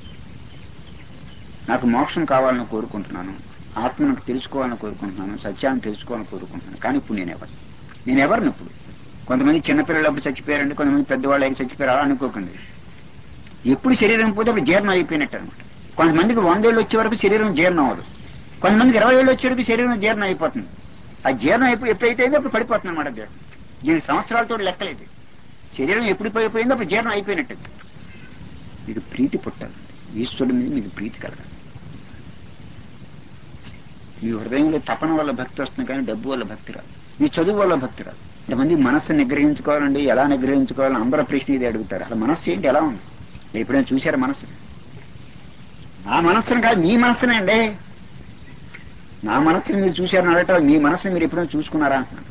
నాకు మోక్షం కావాలని కోరుకుంటున్నాను ఆత్మను తెలుసుకోవాలని కోరుకుంటున్నాను సత్యాన్ని తెలుసుకోవాలని కోరుకుంటున్నాను కానీ ఇప్పుడు నేను ఎవరు నేను ఎవరిని ఇప్పుడు కొంతమంది చిన్నపిల్లలు అప్పుడు చచ్చిపోయారండి కొంతమంది పెద్దవాళ్ళు అయితే చచ్చిపోయారు అలా అనుకోకండి ఎప్పుడు శరీరం పోతే అప్పుడు జీర్ణం అయిపోయినట్టు అనమాట కొంతమందికి వందేళ్ళు వచ్చే వరకు శరీరం జీర్ణం అవ్వదు కొంతమందికి ఇరవై ఏళ్ళు వచ్చేటికి శరీరం జీర్ణం అయిపోతుంది ఆ జీర్ణం ఎప్పుడు ఎప్పుడైతే అయిందో అప్పుడు పడిపోతుంది అనమాట దేహం దీనికి సంవత్సరాలతో లెక్కలేదు శరీరం ఎప్పుడు పడిపోయిందో అప్పుడు జీర్ణం అయిపోయినట్టు మీకు ప్రీతి పుట్టాలి ఈశ్వరుడి మీద మీకు ప్రీతి కలగాలి మీ హృదయంలో తపన వల్ల భక్తి వస్తుంది కానీ డబ్బు వల్ల భక్తి రాదు మీ చదువు వల్ల భక్తి రాదు ఇంతమంది మనస్సు నిగ్రహించుకోవాలండి ఎలా నిగ్రహించుకోవాలని అందరూ ప్రశ్న ఇది అడుగుతారు అసలు మనస్సు ఏంటి ఎలా ఉంది మీరు ఎప్పుడైనా చూశారా మనస్సు నా మనస్సును కాదు మీ మనస్సునే అండి నా మనస్సుని మీరు చూశారని అడగటం మీ మనస్సుని మీరు ఎప్పుడైనా చూసుకున్నారా అంటున్నాను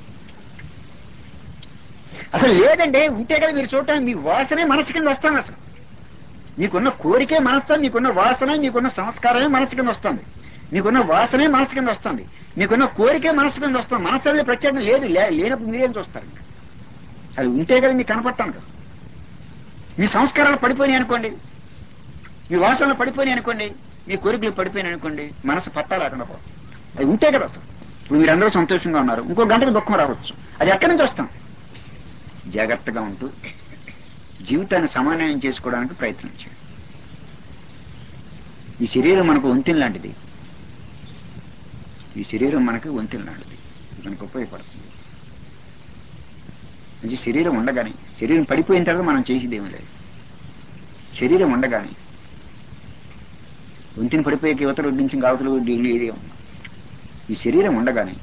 అసలు లేదండి ఉంటే కదా మీరు చూడటానికి మీ వాసనే మనసు కింద వస్తాను అసలు మీకున్న కోరికే మనస్సు మీకున్న వాసన మీకున్న సంస్కారమే మనసు కింద వస్తుంది మీకున్న వాసనే మనసు కింద వస్తుంది మీకున్న కోరికే మనసు కింద వస్తుంది మనసు అనేది ప్రత్యేకం లేదు లే- లేనప్పుడు మీరేం చూస్తారు ఇంకా? అది ఉంటే కదా మీకు కనపడతాను కదా మీ సంస్కారాలు పడిపోయినాయి అనుకోండి మీ వాసనలు పడిపోయినాయి అనుకోండి మీ కోరికలు పడిపోయినాయి అనుకోండి మనసు పట్టా లేకుండా పోతుంది అది ఉంటే కదా అసలు ఇప్పుడు మీరందరూ సంతోషంగా ఉన్నారు ఇంకో గంటకు దుఃఖం రావచ్చు అది ఎక్కడి నుంచి వస్తాం జాగ్రత్తగా ఉంటూ జీవితాన్ని సమన్వయం చేసుకోవడానికి ప్రయత్నం చేయండి ఈ శరీరం మనకు వంతెన లాంటిది ఈ శరీరం మనకి వంతెన లాంటిది మనకు ఉపయోగపడుతుంది ఇది శరీరం ఉండగానే శరీరం పడిపోయిన తర్వాత మనం చేసేది ఏమీ లేదు శరీరం ఉండగానే వంతెన పడిపోయే యువతల నుంచి గావతలు ఏది ఈ శరీరం ఉండగానే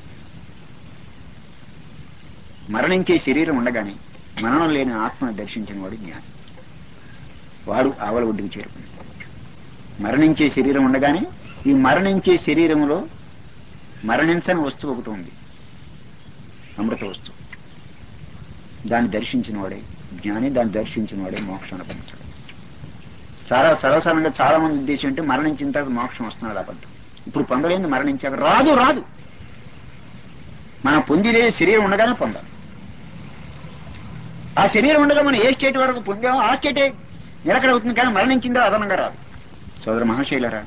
మరణించే శరీరం ఉండగానే మరణం లేని ఆత్మను దర్శించిన వాడు జ్ఞాని వాడు ఆవల ఒడ్డుకు చేరుకున్నాడు మరణించే శరీరం ఉండగానే ఈ మరణించే శరీరంలో మరణించని వస్తువు ఒకటి ఉంది అమృత వస్తువు దాన్ని దర్శించిన వాడే జ్ఞాని దాన్ని దర్శించిన వాడే మోక్షాన్ని పొందడు చాలా సర్వసాధారణంగా చాలా మంది ఉద్దేశం అంటే మరణించిన తర్వాత మోక్షం వస్తున్నది అబద్ధం ఇప్పుడు పొందలేదు మరణించాక రాదు రాదు మనం పొందిదే శరీరం ఉండగానే పొందాలి ఆ శరీరం ఉండగా మనం ఏ స్టేట్ వరకు పొందామో ఆ స్టేటే నిలకడ అవుతుంది కానీ మరణించిందో అదనంగా రాదు సోదర మహాశైలరా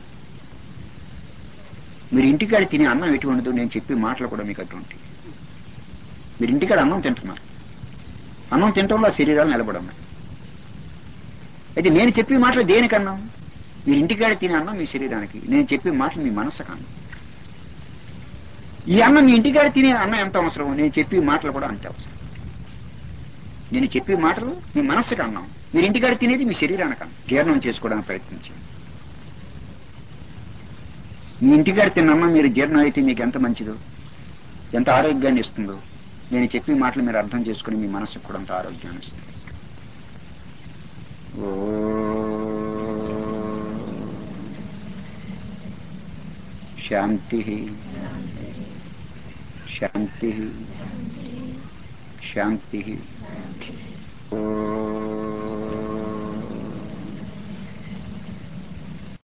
మీరు ఇంటికాడ తినే అన్నం ఎటువంటిదో నేను చెప్పే మాటలు కూడా మీకు అటువంటి మీరు ఇంటికాడ అన్నం తింటున్నారు అన్నం తినటంలో ఆ శరీరాలు నిలబడన్నాయి అయితే నేను చెప్పే మాటలు దేనికన్నాం మీరు ఇంటికాడ తినే అన్నం మీ శరీరానికి నేను చెప్పే మాటలు మీ మనస్సు కన్నా ఈ అన్నం మీ ఇంటికాడ తినే అన్నం ఎంత అవసరం నేను చెప్పే మాటలు కూడా అంతే అవసరం నేను చెప్పే మాటలు మీ మనస్సుకి అన్నాం మీరు ఇంటికాడ తినేది మీ శరీరానికి అన్నం జీర్ణం చేసుకోవడానికి ప్రయత్నించండి మీ ఇంటికాడ తిన్న అన్నం మీరు జీర్ణం అయితే మీకు ఎంత మంచిదో ఎంత ఆరోగ్యాన్ని ఇస్తుందో నేను చెప్పే మాటలు మీరు అర్థం చేసుకుని మీ మనసుకు కూడా అంత ఆరోగ్యాన్ని ఇస్తుంది ఓ శాంతి శాంతి శాంతి ఓ